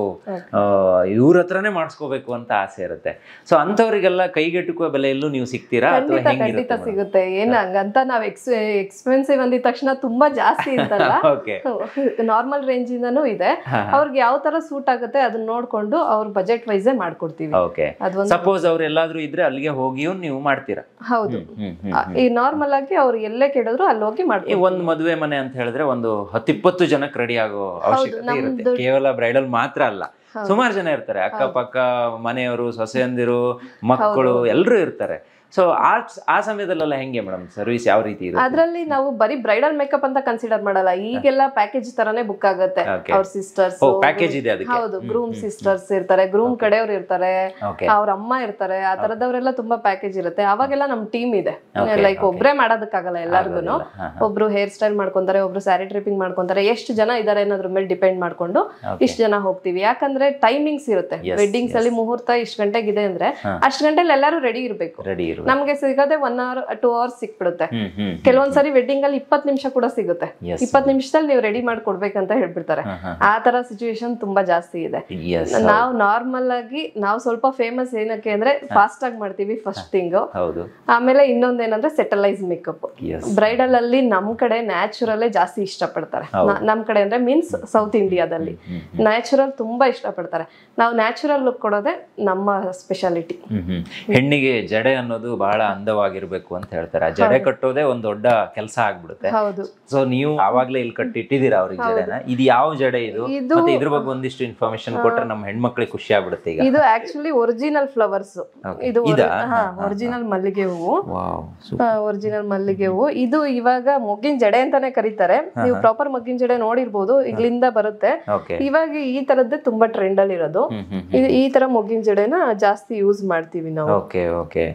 ಇವ್ರ ಹತ್ರನೇ ಮಾಡಿಸ್ಕೋಬೇಕು ಅಂತ ಆಸೆ ಇರುತ್ತೆ ಸೊ ಅಂಥವ್ರಿಗೆಲ್ಲ ಕೈಗೆಟುಕುವ ಬೆಲೆಯಲ್ಲೂ ನೀವು ಸಿಗ್ತೀರಾ ಅಥವಾ ಖಂಡಿತ ಖಂಡಿತ ಹೆಂಗಿರುತ್ತೆ ಸಿಗುತ್ತೆ ಏನ್ ಹಂಗಂತ ನಾವ್ ಎಕ್ಸ್ ಎಕ್ಸ್ಪೆನ್ಸಿವ್ ಅಂದಿದ ತಕ್ಷಣ ತುಂಬಾ ಜಾಸ್ತಿ ಅಂತಲ್ಲ ಓಕೆ ನಾರ್ಮಲ್ ರೇಂಜ್ ಇಂದನೂ ಇದೆ ಅವ್ರಿಗೆ ಯಾವ ತರ ಸೂಟ್ ಆಗುತ್ತೆ ಅದನ್ನ ನೋಡ್ಕೊಂಡು ಅವ್ರ ಬಜೆಟ್ ವೈಸೇ ಮಾಡ್ಕೊಡ್ತೀವಿ ಓಕೆ ಅದೊಂದು ಸಪೋಸ್ ಅವ್ರು ಎಲ್ಲಾದ್ರೂ ಇದ್ರೆ ಅಲ್ಲಿಗೆ ಹೋಗಿಯೂ ನೀವು ಮಾಡ್ತೀರಾ ಹೌದು ಹ್ಮ್ ಹ್ಮ್ ಆ, ಈ ನಾರ್ಮಲ್ ಆಗಿ ಅವ್ರು ಎಲ್ಲೇ ಕೇಳಿದ್ರು ಅಲ್ಲಿ ಹೋಗಿ ಈ ಮಾಡ್ತೀವಿ ಒಂದ್ ಮದುವೆ ಮನೆ ಅಂತ ಹೇಳಿದ್ರೆ ಒಂದು ಹತ್ತಿಪ್ಪತ್ತು ಜನಕ್ಕೆ ರೆಡಿ ಆಗೋ ಅವಶ್ಯಕತೆ ಇರುತ್ತೆ ನಮ್ದು- ಕೇವಲ ಬ್ರೈಡಲ್ ಮಾತ್ರ ಅಲ್ಲ ಸುಮಾರು ಜನ ಇರ್ತಾರೆ ಅಕ್ಕಪಕ್ಕ ಮನೆಯವರು ಸೊಸೆಯಂದಿರು ಮಕ್ಕಳು ಎಲ್ಲರೂ ಇರ್ತಾರೆ ಸೊ ಆ ಆ ಸಮಯದಲ್ಲೆಲ್ಲ ಹೆಂಗೆ ಮೇಡಮ್ ಸರ್ವಿಸ್ ಯಾವ ರೀತಿ ಇರುತ್ತೆ ಅದ್ರಲ್ಲಿ ನಾವು ಬರೀ ಬ್ರೈಡಲ್ ಮೇಕಪ್ ಅಂತ ಕನ್ಸಿಡರ್ ಮಾಡಲ್ಲ ಈಗೆಲ್ಲ ಪ್ಯಾಕೇಜ್ ತರಾನೇ ಬುಕ್ ಆಗುತ್ತೆ Okay. ಅವ್ರ ಸಿಸ್ಟರ್ಸ್ ಓ ಪ್ಯಾಕೇಜ್ ಇದೆ ಅದಕ್ಕೆ ಹೌದು ಗ್ರೂಮ್ ಸಿಸ್ಟರ್ಸ್ ಇರ್ತಾರೆ ಗ್ರೂಮ್ ಕಡೆಯವ್ರು ಇರ್ತಾರೆ ಓಕೆ ಅವ್ರ ಅಮ್ಮ ಇರ್ತಾರೆ ಆ ತರದವರೆಲ್ಲ ತುಂಬಾ ಪ್ಯಾಕೇಜ್ ಇರುತ್ತೆ ಅವಾಗೆಲ್ಲ ನಮ್ ಟೀಮ್ ಇದೆ ಲೈಕ್ ಒಬ್ರೇ ಮಾಡೋದಕ್ಕಾಗಲ್ಲ ಎಲ್ಲಾರ್ಗು ಒಬ್ರು ಹೇರ್ ಸ್ಟೈಲ್ ಮಾಡ್ಕೊಂತಾರೆ ಒಬ್ರು ಸ್ಯಾರಿ ಟ್ರಿಪಿಂಗ್ ಮಾಡ್ಕೊಂತಾರೆ ಎಷ್ಟು ಜನ ಇದಾರೆ ಅನ್ನೋದ್ರ ಮೇಲೆ ಡಿಪೆಂಡ್ ಮಾಡ್ಕೊಂಡು ಇಷ್ಟು ಜನ ಹೋಗ್ತೀವಿ ಯಾಕಂದ್ರೆ ಟೈಮಿಂಗ್ಸ್ ಇರುತ್ತೆ ವೆಡ್ಡಿಂಗ್ಸ್ ಅಲ್ಲಿ ಮುಹೂರ್ತ ಇಷ್ಟು ಗಂಟೆಗಿದೆ ಅಂದ್ರೆ ಅಷ್ಟು ಗಂಟೆಲಿ ಎಲ್ಲಾರು ರೆಡಿ ಇರ್ಬೇಕು ರೆಡಿ ಇರು ನಮ್ಗೆ ಸಿಗೋದೇ ಒನ್ ಅವರ್ ಟೂ ಅವರ್ಸ್ ಸಿಕ್ಬಿಡುತ್ತೆ ಹ್ಮ್ ಹ್ಮ್ ಕೆಲವೊಂದ್ಸರಿ ವೆಡ್ಡಿಂಗ್ ಅಲ್ಲಿ ಇಪ್ಪತ್ ನಿಮಿಷ ಕೂಡ ಸಿಗುತ್ತೆ Yes. ಇಪ್ಪತ್ ನಿಮಿಷದಲ್ಲಿ ನೀವು ರೆಡಿ ಮಾಡಿ ಕೊಡ್ಬೇಕಂತ ಹೇಳ್ಬಿಡ್ತಾರೆ ಹಾ, ಹಾ. ಆ ತರ ಸಿಚುವೇಶನ್ ತುಂಬಾ ಜಾಸ್ತಿ ಇದೆ ಎಸ್ ನಾವು ನಾರ್ಮಲ್ ಆಗಿ ನಾವು ಸ್ವಲ್ಪ ಫೇಮಸ್ ಏನಕ್ಕೆ ಅಂದ್ರೆ ಫಾಸ್ಟ್ ಆಗಿ ಮಾಡ್ತೀವಿ ಫಸ್ಟ್ ಥಿಂಗ್ ಹೌದು ಆಮೇಲೆ ಇನ್ನೊಂದೇನಂದ್ರೆ ಸೆಟಲೈಸ್ ಮೇಕಪ್ ಎಸ್ ಬ್ರೈಡಲ್ ಅಲ್ಲಿ ನಮ್ ಕಡೆ ನ್ಯಾಚುರಲ್ ಜಾಸ್ತಿ ಇಷ್ಟಪಡ್ತಾರೆ ನ- ನಮ್ ಕಡೆ ಅಂದ್ರೆ ಮೀನ್ಸ್ ಸೌತ್ ಇಂಡಿಯಾದಲ್ಲಿ ನ್ಯಾಚುರಲ್ ತುಂಬಾ ಇಷ್ಟಪಡ್ತಾರೆ ನಾವು ನ್ಯಾಚುರಲ್ ಲುಕ್ ಕೊಡೋದೇ ನಮ್ಮ ಸ್ಪೆಷಾಲಿಟಿ ಹ್ಮ್ ಹ್ಮ್ ಹೆಣ್ಣಿಗೆ ಜಡೆ ಅನ್ನೋದು ಬಹಳ ಅಂದವಾಗಿರ್ಬೇಕು ಅಂತ ಹೇಳ್ತಾರೆ ಆ ಜಡೆ ಕಟ್ಟೋದೇ ಒಂದ್ ದೊಡ್ಡ ಕೆಲಸ ಆಗ್ಬಿಡುತ್ತೆ ಹೌದು ಸೊ ನೀವು ಆವಾಗ್ಲೇ ಇಲ್ಲಿ ಕಟ್ಟಿ ಇಟ್ಟಿದ್ದೀರಾ ಅವ್ರಿಗೆ ಜಡೆನ ಇದು ಯಾವ ಜಡೆ ಇದು ಇದು- ಮತ್ತೆ ಇದ್ರ ಬಗ್ಗೆ ಒಂದಿಷ್ಟು ಇನ್ಫಾರ್ಮೇಶನ್ ಕೊಟ್ರೆ ನಮ್ಮ ಹೆಣ್ಮಕ್ಳಿಗೆ ಖುಷಿ ಆಗ್ಬಿಡುತ್ತೆ ಈಗ ಇದು ಆಕ್ಚುಲಿ ಒರಿಜಿನಲ್ ಫ್ಲವರ್ಸ್ Okay. ಇದು ಇದಾ? ಹಾ ಒರಿಜಿನಲ್ ಮಲ್ಲಿಗೆ ಹೂವು ವಾವ್ ಒರಿಜಿನಲ್ ಮಲ್ಲಿಗೆ ಹೂವು ಇದು ಇವಾಗ ಮೊಗ್ಗಿನ ಜಡೆ ಅಂತಾನೆ ಕರೀತಾರೆ ನೀವು ಪ್ರಾಪರ್ ಮೊಗ್ಗಿನ ಜಡೆ ನೋಡಿರ್ಬೋದು ಇಲ್ಲಿಂದ ಬರುತ್ತೆ ಓಕೆ ಇವಾಗ ಈ ತರದ್ದೇ ತುಂಬಾ ಟ್ರೆಂಡ್ ಅಲ್ಲಿ ಇರೋದು ಹ್ಮ್ ಹ್ಮ್ ಇದು ಈ ತರ ಮೊಗ್ಗಿನ ಜಡೆನ ಜಾಸ್ತಿ ಯೂಸ್ ಮಾಡ್ತೀವಿ ನಾವು ಓಕೆ ಓಕೆ ಇದೆಲ್ಲ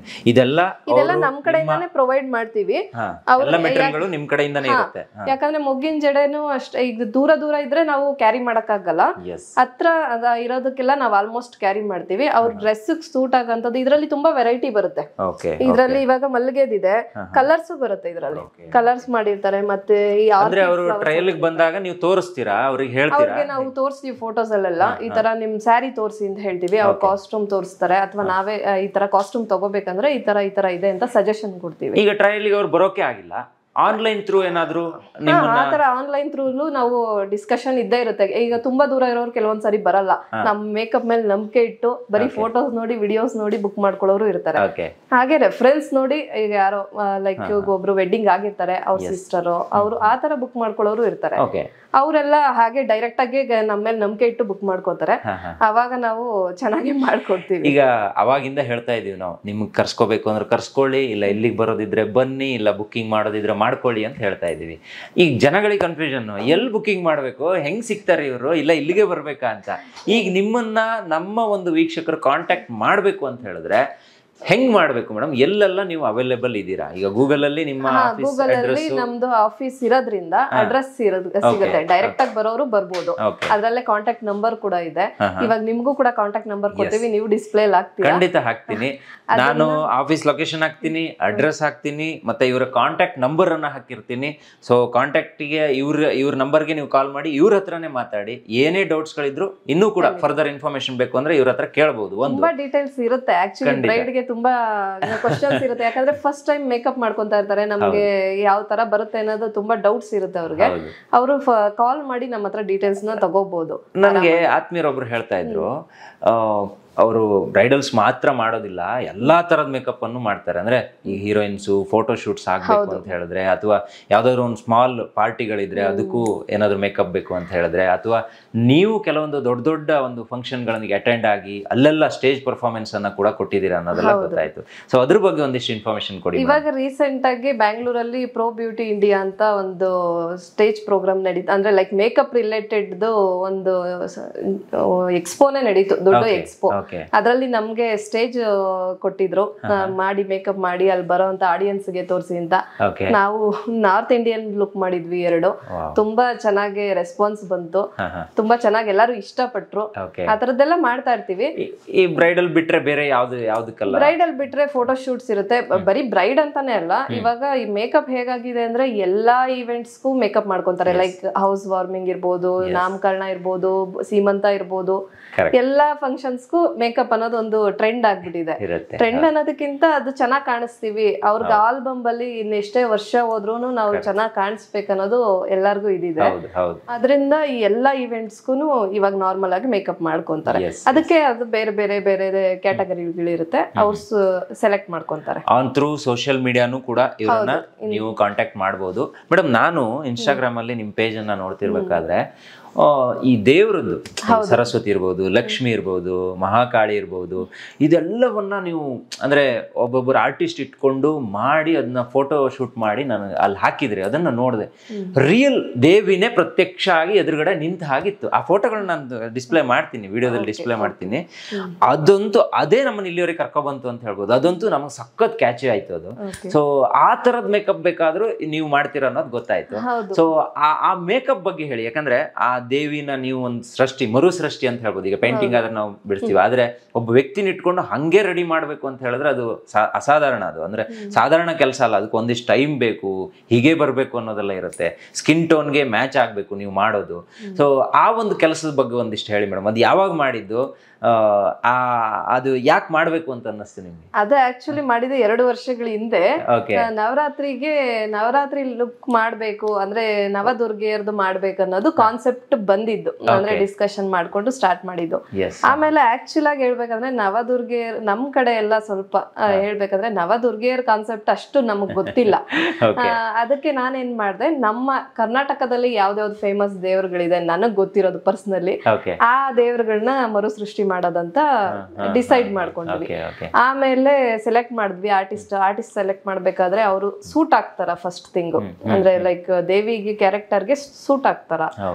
ಇದೆಲ್ಲ ಇದೆಲ್ಲ ಅವ್ರು ನಮ್ ಕಡೆಯಿಂದಾನೇ ಪ್ರೊವೈಡ್ ಮಾಡ್ತೀವಿ ಹಾ, ಅವ್ರು ಎಲ್ಲ ಮೆಟೀರಿಯಲ್ಗಳು ನಿಮ್ ಕಡೆಯಿಂದಾನೇ ಹಾ. ಇರುತ್ತೆ ಯಾಕಂದ್ರೆ ಮೊಗ್ಗಿನ ಜಡೆನು ಅಷ್ಟೇ ಈಗ ದೂರ ದೂರ ಇದ್ರೆ ನಾವು ಕ್ಯಾರಿ ಆಗಲ್ಲ ಎಸ್ ಹತ್ರ ಅದ ಇರೋದಕ್ಕೆಲ್ಲ ನಾವು ಆಲ್ಮೋಸ್ಟ್ ಕ್ಯಾರಿ ಮಾಡ್ತೀವಿ ಅವ್ರ ಡ್ರೆಸ್ ಸೂಟ್ ಆಗಂತದ್ದು ಇದ್ರಲ್ಲಿ ತುಂಬಾ ವೆರೈಟಿ ಬರುತ್ತೆ ಓಕೆ ಇದ್ರಲ್ಲಿ ಇವಾಗ ಮಲ್ಲಿಗೆದಿದೆ ಕಲರ್ಸ್ ಬರುತ್ತೆ ಇದ್ರಲ್ಲಿ ಕಲರ್ಸ್ ಮಾಡಿರ್ತಾರೆ ಮತ್ತೆ ಈ ಅಂದ್ರೆ orchid ಅವರು flowers ಟ್ರಯಲ್ ಬಂದಾಗ ನೀವು ತೋರಿಸ್ತೀರಾ ಅವ್ರಿಗೆ ಹೇಳ್ತೀರಾ ಅವ್ರಿಗೆ ನಾವು ತೋರಿಸ್ತೀವಿ ಫೋಟೋಸ್ ಅಲ್ಲೆಲ್ಲ ಈ ತರ ನಿಮ್ ಸ್ಯಾರಿ ತೋರಿಸಿ ಅಂತ ಹೇಳ್ತೀವಿ ಅವ್ರ ಕಾಸ್ಟ್ಯೂಮ್ ತೋರಿಸ್ತಾರೆ ಅಥವಾ ನಾವೇ ಆ, ಈ ತರ ಕಾಸ್ಟ್ಯೂಮ್ ತಗೋಬೇಕಂದ್ರೆ ಈ ತರ ಈ ತರ ಇದೆ ಅಂತ ಸಜೆಷನ್ ಕೊಡ್ತೀವಿ ಈಗ ಟ್ರಯಲ್ಗೆ ಅವ್ರು ಬರೋಕೆ ಆಗಿಲ್ಲ ಆನ್ಲೈನ್ ಥ್ರೂ ಏನಾದ್ರು ನಿಮ್ಮನ್ನ ಆ ತರ ಆನ್ಲೈನ್ ಥ್ರೂಲು ನಾವು ಡಿಸ್ಕಷನ್ ಇದ್ದೇ ಇರುತ್ತೆ ಈಗ ತುಂಬಾ ದೂರ ಇರೋರು ಕೆಲವೊಂದ್ಸರಿ ಬರಲ್ಲ ನಮ್ ಮೇಕಪ್ ಮೇಲೆ ನಂಬಿಕೆ ಇಟ್ಟು ಬರೀ ಫೋಟೋಸ್ ನೋಡಿ ವಿಡಿಯೋಸ್ ನೋಡಿ ಬುಕ್ ಮಾಡ್ಕೊಳ್ಳೋರು ಇರ್ತಾರೆ ಓಕೆ ಹಾಗೆ ರೆಫರೆನ್ಸ್ ನೋಡಿ ಈಗ ಯಾರೋ ಲೈಕ್ ಒಬ್ರು ವೆಡ್ಡಿಂಗ್ ಆಗಿರ್ತಾರೆ ಅವ್ರ ಸಿಸ್ಟರ್ ಅವರು ಆ ತರ ಬುಕ್ ಮಾಡ್ಕೊಳ್ಳೋರು ಇರ್ತಾರೆ ಓಕೆ ಅವರೆಲ್ಲ ಹಾಗೆ ಡೈರೆಕ್ಟ್ ಆಗಿ ಗ- ನಮ್ಮ ಮೇಲೆ ನಂಬಿಕೆ ಇಟ್ಟು ಬುಕ್ ಮಾಡ್ಕೋತಾರೆ ಹಾ ಹಾ ಅವಾಗ ನಾವು ಚೆನ್ನಾಗಿ ಮಾಡ್ಕೊಡ್ತೀವಿ ಈಗ ಅವಾಗಿಂದ ಹೇಳ್ತಾ ಇದೀವಿ ನಾವು ನಿಮ್ಗೆ ಕರ್ಸ್ಕೋಬೇಕು ಅಂದ್ರೆ ಕರ್ಸ್ಕೊಳ್ಳಿ ಇಲ್ಲ ಇಲ್ಲಿಗೆ ಬರೋದಿದ್ರೆ ಬನ್ನಿ ಇಲ್ಲ ಬುಕ್ಕಿಂಗ್ ಮಾಡೋದಿದ್ರೆ ಮಾಡ್ಕೊಳ್ಳಿ ಅಂತ ಹೇಳ್ತಾ ಇದೀವಿ ಈಗ ಜನಗಳಿಗೆ ಕನ್ಫ್ಯೂಷನ್ ಎಲ್ಲಿ ಬುಕ್ಕಿಂಗ್ ಮಾಡಬೇಕು ಹೆಂಗ್ ಸಿಗ್ತಾರೆ ಇವರು ಇಲ್ಲ ಇಲ್ಲಿಗೆ ಬರ್ಬೇಕಾ ಅಂತ ಈಗ ನಿಮ್ಮನ್ನ ನಮ್ಮ ಒಂದು ವೀಕ್ಷಕರು ಕಾಂಟ್ಯಾಕ್ಟ್ ಮಾಡಬೇಕು ಅಂತ ಹೇಳಿದ್ರೆ ಹೆಂಗ್ ಮಾಡ್ಬೇಕು ಮೇಡಮ್ ಎಲ್ಲೆಲ್ಲ ನೀವು ಅವೈಲೇಬಲ್ ಇದ್ದೀರಾ ಈಗ ಗೂಗಲ್ ಅಲ್ಲಿ ನಿಮ್ಮ ಆಫೀಸ್ ಗೂಗಲ್ ಅಲ್ಲಿ ಅಡ್ರೆಸ್ ನಮ್ದು ಆಫೀಸ್ ಇರೋದ್ರಿಂದ ಅಡ್ರೆಸ್ ಸಿಗುತ್ತೆ ಡೈರೆಕ್ಟ್ ಆಗಿ ಬರೋರು ಬರ್ಬೋದು ಓಕೆ ಅದ್ರಲ್ಲೇ ಕಾಂಟ್ಯಾಕ್ಟ್ ನಂಬರ್ ಕೂಡ ಇದೆ ಹಾ, ಹಾ. ಇವಾಗ ನಿಮ್ಗೂ ಕೂಡ ಕಾಂಟ್ಯಾಕ್ಟ್ ನಂಬರ್ ಕೊಡ್ತೀವಿ ನೀವು ಡಿಸ್ಪ್ಲೇ ಹಾಕ್ತೀರಾ ಖಂಡಿತ ಹಾಕ್ತೀನಿ ನಾನು ಆಫೀಸ್ ಲೊಕೇಶನ್ ಹಾಕ್ತೀನಿ ಅಡ್ರೆಸ್ ಹಾಕ್ತೀನಿ ಮತ್ತೆ ಇವರ ಕಾಂಟ್ಯಾಕ್ಟ್ ನಂಬರ್ ಅನ್ನ ಹಾಕಿರ್ತೀನಿ ಸೊ ಕಾಂಟ್ಯಾಕ್ಟಿಗೆ ಇವ್ರ ಇವ್ರ ನಂಬರ್ಗೆ ನೀವು ಕಾಲ್ ಮಾಡಿ ಇವ್ರ ಹತ್ರನೇ ಮಾತಾಡಿ ಏನೇ ಡೌಟ್ಸ್ ಗಳಿದ್ರು ಇನ್ನೂ ಕೂಡ ಫರ್ದರ್ ಇನ್ಫಾರ್ಮೇಶನ್ ಬೇಕು ಅಂದ್ರೆ ಇವ್ರ ಹತ್ರ ಕೇಳಬಹುದು ಒಂದು ತುಂಬಾ ಡೀಟೇಲ್ಸ್ ಇರುತ್ತೆ ಆಕ್ಚುಲಿ ಬ್ರೈಡ್ ಗೆ ತುಂಬಾ ಕ್ವಶನ್ಸ್ ಇರುತ್ತೆ ಯಾಕಂದ್ರೆ ಫಸ್ಟ್ ಟೈಮ್ ಮೇಕಪ್ ಮಾಡ್ಕೊಂತಾ ಇರ್ತಾರೆ ನಮ್ಗೆ ಯಾವ ತರ ಬರುತ್ತೆ ಅನ್ನೋದು ತುಂಬಾ ಡೌಟ್ಸ್ ಇರುತ್ತೆ ಅವ್ರಿಗೆ ಹೌದು. ಅವರು ಕಾಲ್ ಮಾಡಿ ನಮ್ಮ ಹತ್ರ ಡೀಟೇಲ್ಸ್ ನ ತಗೋಬಹುದು ನನಗೆ ಆತ್ಮೀಯರೊಬ್ರು ಹೇಳ್ತಾ ಇದ್ರು ಅವರು ಬ್ರೈಡಲ್ಸ್ ಮಾತ್ರ ಮಾಡೋದಿಲ್ಲ ಎಲ್ಲಾ ತರದ ಮೇಕಪ್ ಅನ್ನು ಮಾಡ್ತಾರೆ ಅಂದ್ರೆ ಈ ಹೀರೋಯಿನ್ಸು ಫೋಟೋ ಶೂಟ್ಸ್ ಆಗ್ಬೇಕು ಅಂತ ಹೇಳಿದ್ರೆ ಅಥವಾ ಯಾವ್ದಾದ್ರು ಒಂದು ಸ್ಮಾಲ್ ಪಾರ್ಟಿಗಳಿದ್ರೆ ಅದಕ್ಕೂ ಏನಾದ್ರು ಮೇಕಪ್ ಬೇಕು ಅಂತ ಹೇಳಿದ್ರೆ ಅಥವಾ ನೀವು ಕೆಲವೊಂದು ದೊಡ್ಡ ದೊಡ್ಡ ಒಂದು ಫಂಕ್ಷನ್ ಗಳಿಗೆ ಅಟೆಂಡ್ ಆಗಿ ಅಲ್ಲೆಲ್ಲ ಸ್ಟೇಜ್ ಪರ್ಫಾರ್ಮೆನ್ಸ್ ಅನ್ನ ಕೂಡ ಕೊಟ್ಟಿದ್ದೀರಾ ಅನ್ನೋದೆಲ್ಲ ಗೊತ್ತಾಯ್ತು ಸೊ ಅದ್ರ ಬಗ್ಗೆ ಒಂದಿಷ್ಟು ಇನ್ಫಾರ್ಮೇಶನ್ ಕೊಡಿ ಇವಾಗ ರೀಸೆಂಟ್ ಆಗಿ ಬ್ಯಾಂಗ್ಳೂರಲ್ಲಿ ಪ್ರೋ ಬ್ಯೂಟಿ ಇಂಡಿಯಾ ಅಂತ ಒಂದು ಸ್ಟೇಜ್ ಪ್ರೋಗ್ರಾಮ್ ನಡೀತು ಅಂದ್ರೆ ಲೈಕ್ ಮೇಕಪ್ ರಿಲೇಟೆಡ್ ಒಂದು ಎಕ್ಸ್ಪೋನೇ ನಡೀತು ದೊಡ್ಡ ಎಕ್ಸ್ಪೋ ಓಕೆ ಅದರಲ್ಲಿ ನಮ್ಗೆ ಸ್ಟೇಜ್ ಕೊಟ್ಟಿದ್ರು ಆ, ಮಾಡಿ ಮೇಕಪ್ ಮಾಡಿ ಅಲ್ಲಿ ಬರೋಂತ ಆಡಿಯನ್ಸ್ ಗೆ ತೋರಿಸಿ ಅಂತ ಓಕೆ ನಾವು ನಾರ್ತ್ ಇಂಡಿಯನ್ ಲುಕ್ ಮಾಡಿದ್ವಿ ಎರಡು Wow. ತುಂಬಾ ಚೆನ್ನಾಗಿ ರೆಸ್ಪಾನ್ಸ್ ಬಂತು ಹಾ ಹಾ ತುಂಬಾ ಚೆನ್ನಾಗಿ ಎಲ್ಲಾರು ಇಷ್ಟಪಟ್ರು ಓಕೆ ಆ ತರದ್ದೆಲ್ಲ ಮಾಡ್ತಾ ಇರ್ತೀವಿ ಈ ಬ್ರೈಡಲ್ ಬಿಟ್ರೆ ಬೇರೆ ಯಾವ್ದು ಯಾವ್ದಕ್ಕಲ್ಲ ಬ್ರೈಡಲ್ ಬಿಟ್ರೆ ಫೋಟೋ ಶೂಟ್ಸ್ ಇರುತ್ತೆ ಬ- ಬರೀ ಬ್ರೈಡ್ ಅಂತಾನೆ ಅಲ್ಲ ಇವಾಗ ಈ ಮೇಕಪ್ ಹೇಗಾಗಿದೆ ಅಂದ್ರೆ ಎಲ್ಲಾ ಇವೆಂಟ್ಸ್ಗೂ ಮೇಕಪ್ ಮಾಡ್ಕೊಂತಾರೆ ಲೈಕ್ ಹೌಸ್ ವಾರ್ಮಿಂಗ್ ಇರ್ಬೋದು ನಾಮಕರಣ ಇರ್ಬೋದು ಬ- ಸೀಮಂತ ಇರ್ಬೋದು Correct. ಎಲ್ಲಾ ಫಂಕ್ಷನ್ಸ್ಗೂ ಮೇಕಪ್ ಅನ್ನೋದು ಒಂದು ಟ್ರೆಂಡ್ ಆಗ್ಬಿಟ್ಟಿದೆ ಇರುತ್ತೆ ಟ್ರೆಂಡ್ ಅನ್ನೋದಕ್ಕಿಂತ ಅದು ಚೆನ್ನಾಗಿ ಕಾಣಿಸ್ತೀವಿ ಅವ್ರಿಗೆ ಆಲ್ಬಮ್ ಅಲ್ಲಿ ಇನ್ ಎಷ್ಟೇ ವರ್ಷ ಹೋದ್ರೂನು ನಾವು ಚೆನ್ನಾಗಿ ಕಾಣಿಸ್ಬೇಕನ್ನೋದು ಎಲ್ಲಾರ್ಗೂ ಇದಿದೆ ಹೌದು ಹೌದು ಅದರಿಂದ ಈ ಎಲ್ಲಾ ಇವೆಂಟ್ಸ್ಗೂ ಇವಾಗ ನಾರ್ಮಲ್ ಆಗಿ ಮೇಕಪ್ ಮಾಡ್ಕೊಂತಾರೆ Yes, ಅದಕ್ಕೆ ಅದು ಬೇರೆ ಬೇರೆ ಬೇರೆ ಕ್ಯಾಟಗರಿಗಳಿರುತ್ತೆ ಅವ್ರು ಸೆಲೆಕ್ಟ್ ಮಾಡ್ಕೊಂತಾರೆ ಆನ್ ಥ್ರೂ ಸೋಷಿಯಲ್ ಮೀಡಿಯಾನು ಕೂಡ ಇವ್ರನ್ನ ನೀವು ಕಾಂಟ್ಯಾಕ್ಟ್ ಮಾಡ್ಬೋದು ಮೇಡಮ್ ನಾನು ಇನ್ಸ್ಟಾಗ್ರಾಮ್ ಅಲ್ಲಿ ನಿಮ್ ಪೇಜ್ ಅನ್ನ ನೋಡ್ತಿರ್ಬೇಕಾದ್ರೆ ಆ, ಈ ದೇವ್ರದ್ದು ಸರಸ್ವತಿ ಇರ್ಬೋದು ಲಕ್ಷ್ಮಿ ಇರ್ಬೋದು ಮಹಾಕಾಳಿ ಇರ್ಬೋದು ಇದೆಲ್ಲವನ್ನ ನೀವು ಅಂದ್ರೆ ಒಬ್ಬೊಬ್ಬರು ಆರ್ಟಿಸ್ಟ್ ಇಟ್ಕೊಂಡು ಮಾಡಿ ಅದನ್ನ ಫೋಟೋ ಶೂಟ್ ಮಾಡಿ ನಾನು ಅಲ್ಲಿ ಹಾಕಿದ್ರಿ ಅದನ್ನ ನೋಡಿದೆ ರಿಯಲ್ ದೇವಿನೇ ಪ್ರತ್ಯಕ್ಷ ಆಗಿ ಎದುರುಗಡೆ ನಿಂತ ಹಾಗಿತ್ತು ಆ ಫೋಟೋಗಳನ್ನ ನಾನು ಡಿಸ್ಪ್ಲೇ ಮಾಡ್ತೀನಿ ವಿಡಿಯೋದಲ್ಲಿ ಡಿಸ್ಪ್ಲೇ ಮಾಡ್ತೀನಿ ಅದಂತೂ ಅದೇ ನಮ್ಮನ್ನ ಇಲ್ಲಿವರೆಗೆ ಕರ್ಕೊಬಂತು ಅಂತ ಹೇಳ್ಬೋದು ಅದಂತೂ ನಮಗೆ ಸಖತ್ ಕ್ಯಾಚಿ ಆಯ್ತು ಅದು Okay. ಸೊ ಆ ತರದ್ ಮೇಕಪ್ ಬೇಕಾದ್ರೂ ನೀವು ಮಾಡ್ತೀರಾ ಅನ್ನೋದು ಗೊತ್ತಾಯ್ತು ಹೌದು. ಸೊ ಆ ಆ ಮೇಕಪ್ ಬಗ್ಗೆ ಹೇಳಿ ಯಾಕಂದ್ರೆ ಆ ದೇವಿನ ನೀವು ಒಂದು ಸೃಷ್ಟಿ ಮರು ಸೃಷ್ಟಿ ಅಂತ ಹೇಳ್ಬೋದು ಈಗ ಪೇಂಟಿಂಗ್ ಆದ್ರೆ ನಾವು ಬಿಡ್ತೀವಿ ಆದ್ರೆ ಒಬ್ಬ ವ್ಯಕ್ತಿನ ಇಟ್ಕೊಂಡು ಹಂಗೆ ರೆಡಿ ಮಾಡ್ಬೇಕು ಅಂತ ಹೇಳಿದ್ರೆ ಅದು ಸಾ- ಅಸಾಧಾರಣ ಅದು ಅಂದ್ರೆ ಸಾಧಾರಣ ಕೆಲಸ ಅಲ್ಲ ಅದಕ್ಕೆ ಒಂದಿಷ್ಟು ಟೈಮ್ ಬೇಕು ಹೀಗೆ ಬರಬೇಕು ಅನ್ನೋದೆಲ್ಲ ಇರುತ್ತೆ ಸ್ಕಿನ್ ಟೋನ್ಗೆ ಮ್ಯಾಚ್ ಆಗಬೇಕು ನೀವು ಮಾಡೋದು ಸೊ ಆ ಒಂದು ಕೆಲಸದ ಬಗ್ಗೆ ಒಂದಿಷ್ಟು ಹೇಳಿ ಮೇಡಮ್ ಅದು ಯಾವಾಗ ಮಾಡಿದ್ದು ಆ, ಆ ಅದು ಯಾಕೆ ಮಾಡ್ಬೇಕು ಅಂತ ಅನ್ನಿಸ್ತು ನಿಮ್ಗೆ ಅದು ಆಕ್ಚುಲಿ ಮಾಡಿದ ಎರಡು ವರ್ಷಗಳ ಹಿಂದೆ ಓಕೆ ಆ, ನವರಾತ್ರಿಗೆ ನವರಾತ್ರಿ ಲುಕ್ ಮಾಡ್ಬೇಕು ಅಂದ್ರೆ ನವದುರ್ಗೆಯರ್ದು ಮಾಡ್ಬೇಕು ಅನ್ನೋದು ಕಾನ್ಸೆಪ್ಟ್ ಬಂದಿದ್ದು ಅಂದ್ರೆ ಡಿಸ್ಕಷನ್ ಮಾಡ್ಕೊಂಡು ಸ್ಟಾರ್ಟ್ ಮಾಡಿದ್ದು ಎಸ್ ಆಮೇಲೆ ಆಕ್ಚುಲ್ ಆಗಿ ಹೇಳ್ಬೇಕಂದ್ರೆ ನವದುರ್ಗೆಯರ್ ನಮ್ ಕಡೆ ಎಲ್ಲ ಸ್ವಲ್ಪ ಆ, ಹೇಳ್ಬೇಕಂದ್ರೆ ನವದುರ್ಗೆಯರ್ ಕಾನ್ಸೆಪ್ಟ್ ಅಷ್ಟು ನಮಗ್ ಗೊತ್ತಿಲ್ಲ Okay. ಆ, ಅದಕ್ಕೆ ನಾನೇನ್ ಮಾಡ್ದೆ ನಮ್ಮ ಕರ್ನಾಟಕದಲ್ಲಿ ಯಾವ್ದಾವ್ದು ಫೇಮಸ್ ದೇವರುಗಳಿದೆ ನನಗ್ ಗೊತ್ತಿರೋದು ಪರ್ಸನಲಿ ಓಕೆ ಆ ದೇವರುಗಳನ್ನ ಮರು ಸೃಷ್ಟಿ ಮಾಡೋದಂತ ಡಿಸೈಡ್ ಮಾಡ್ಕೊಂಡ್ವಿ ಓಕೆ ಓಕೆ ಆಮೇಲೆ ಸೆಲೆಕ್ಟ್ ಮಾಡಿದ್ವಿ ಆರ್ಟಿಸ್ಟ್ ಆರ್ಟಿಸ್ಟ್ ಸೆಲೆಕ್ಟ್ ಮಾಡ್ಬೇಕಾದ್ರೆ ಅವರು ಸೂಟ್ ಆಗ್ತಾರ ಫಸ್ಟ್ ಥಿಂಗ್ ಅಂದ್ರೆ ಲೈಕ್ ದೇವಿಗೆ ಕ್ಯಾರೆಕ್ಟರ್ಗೆ ಸೂಟ್ ಆಗ್ತಾರ ಹೌದು ಆ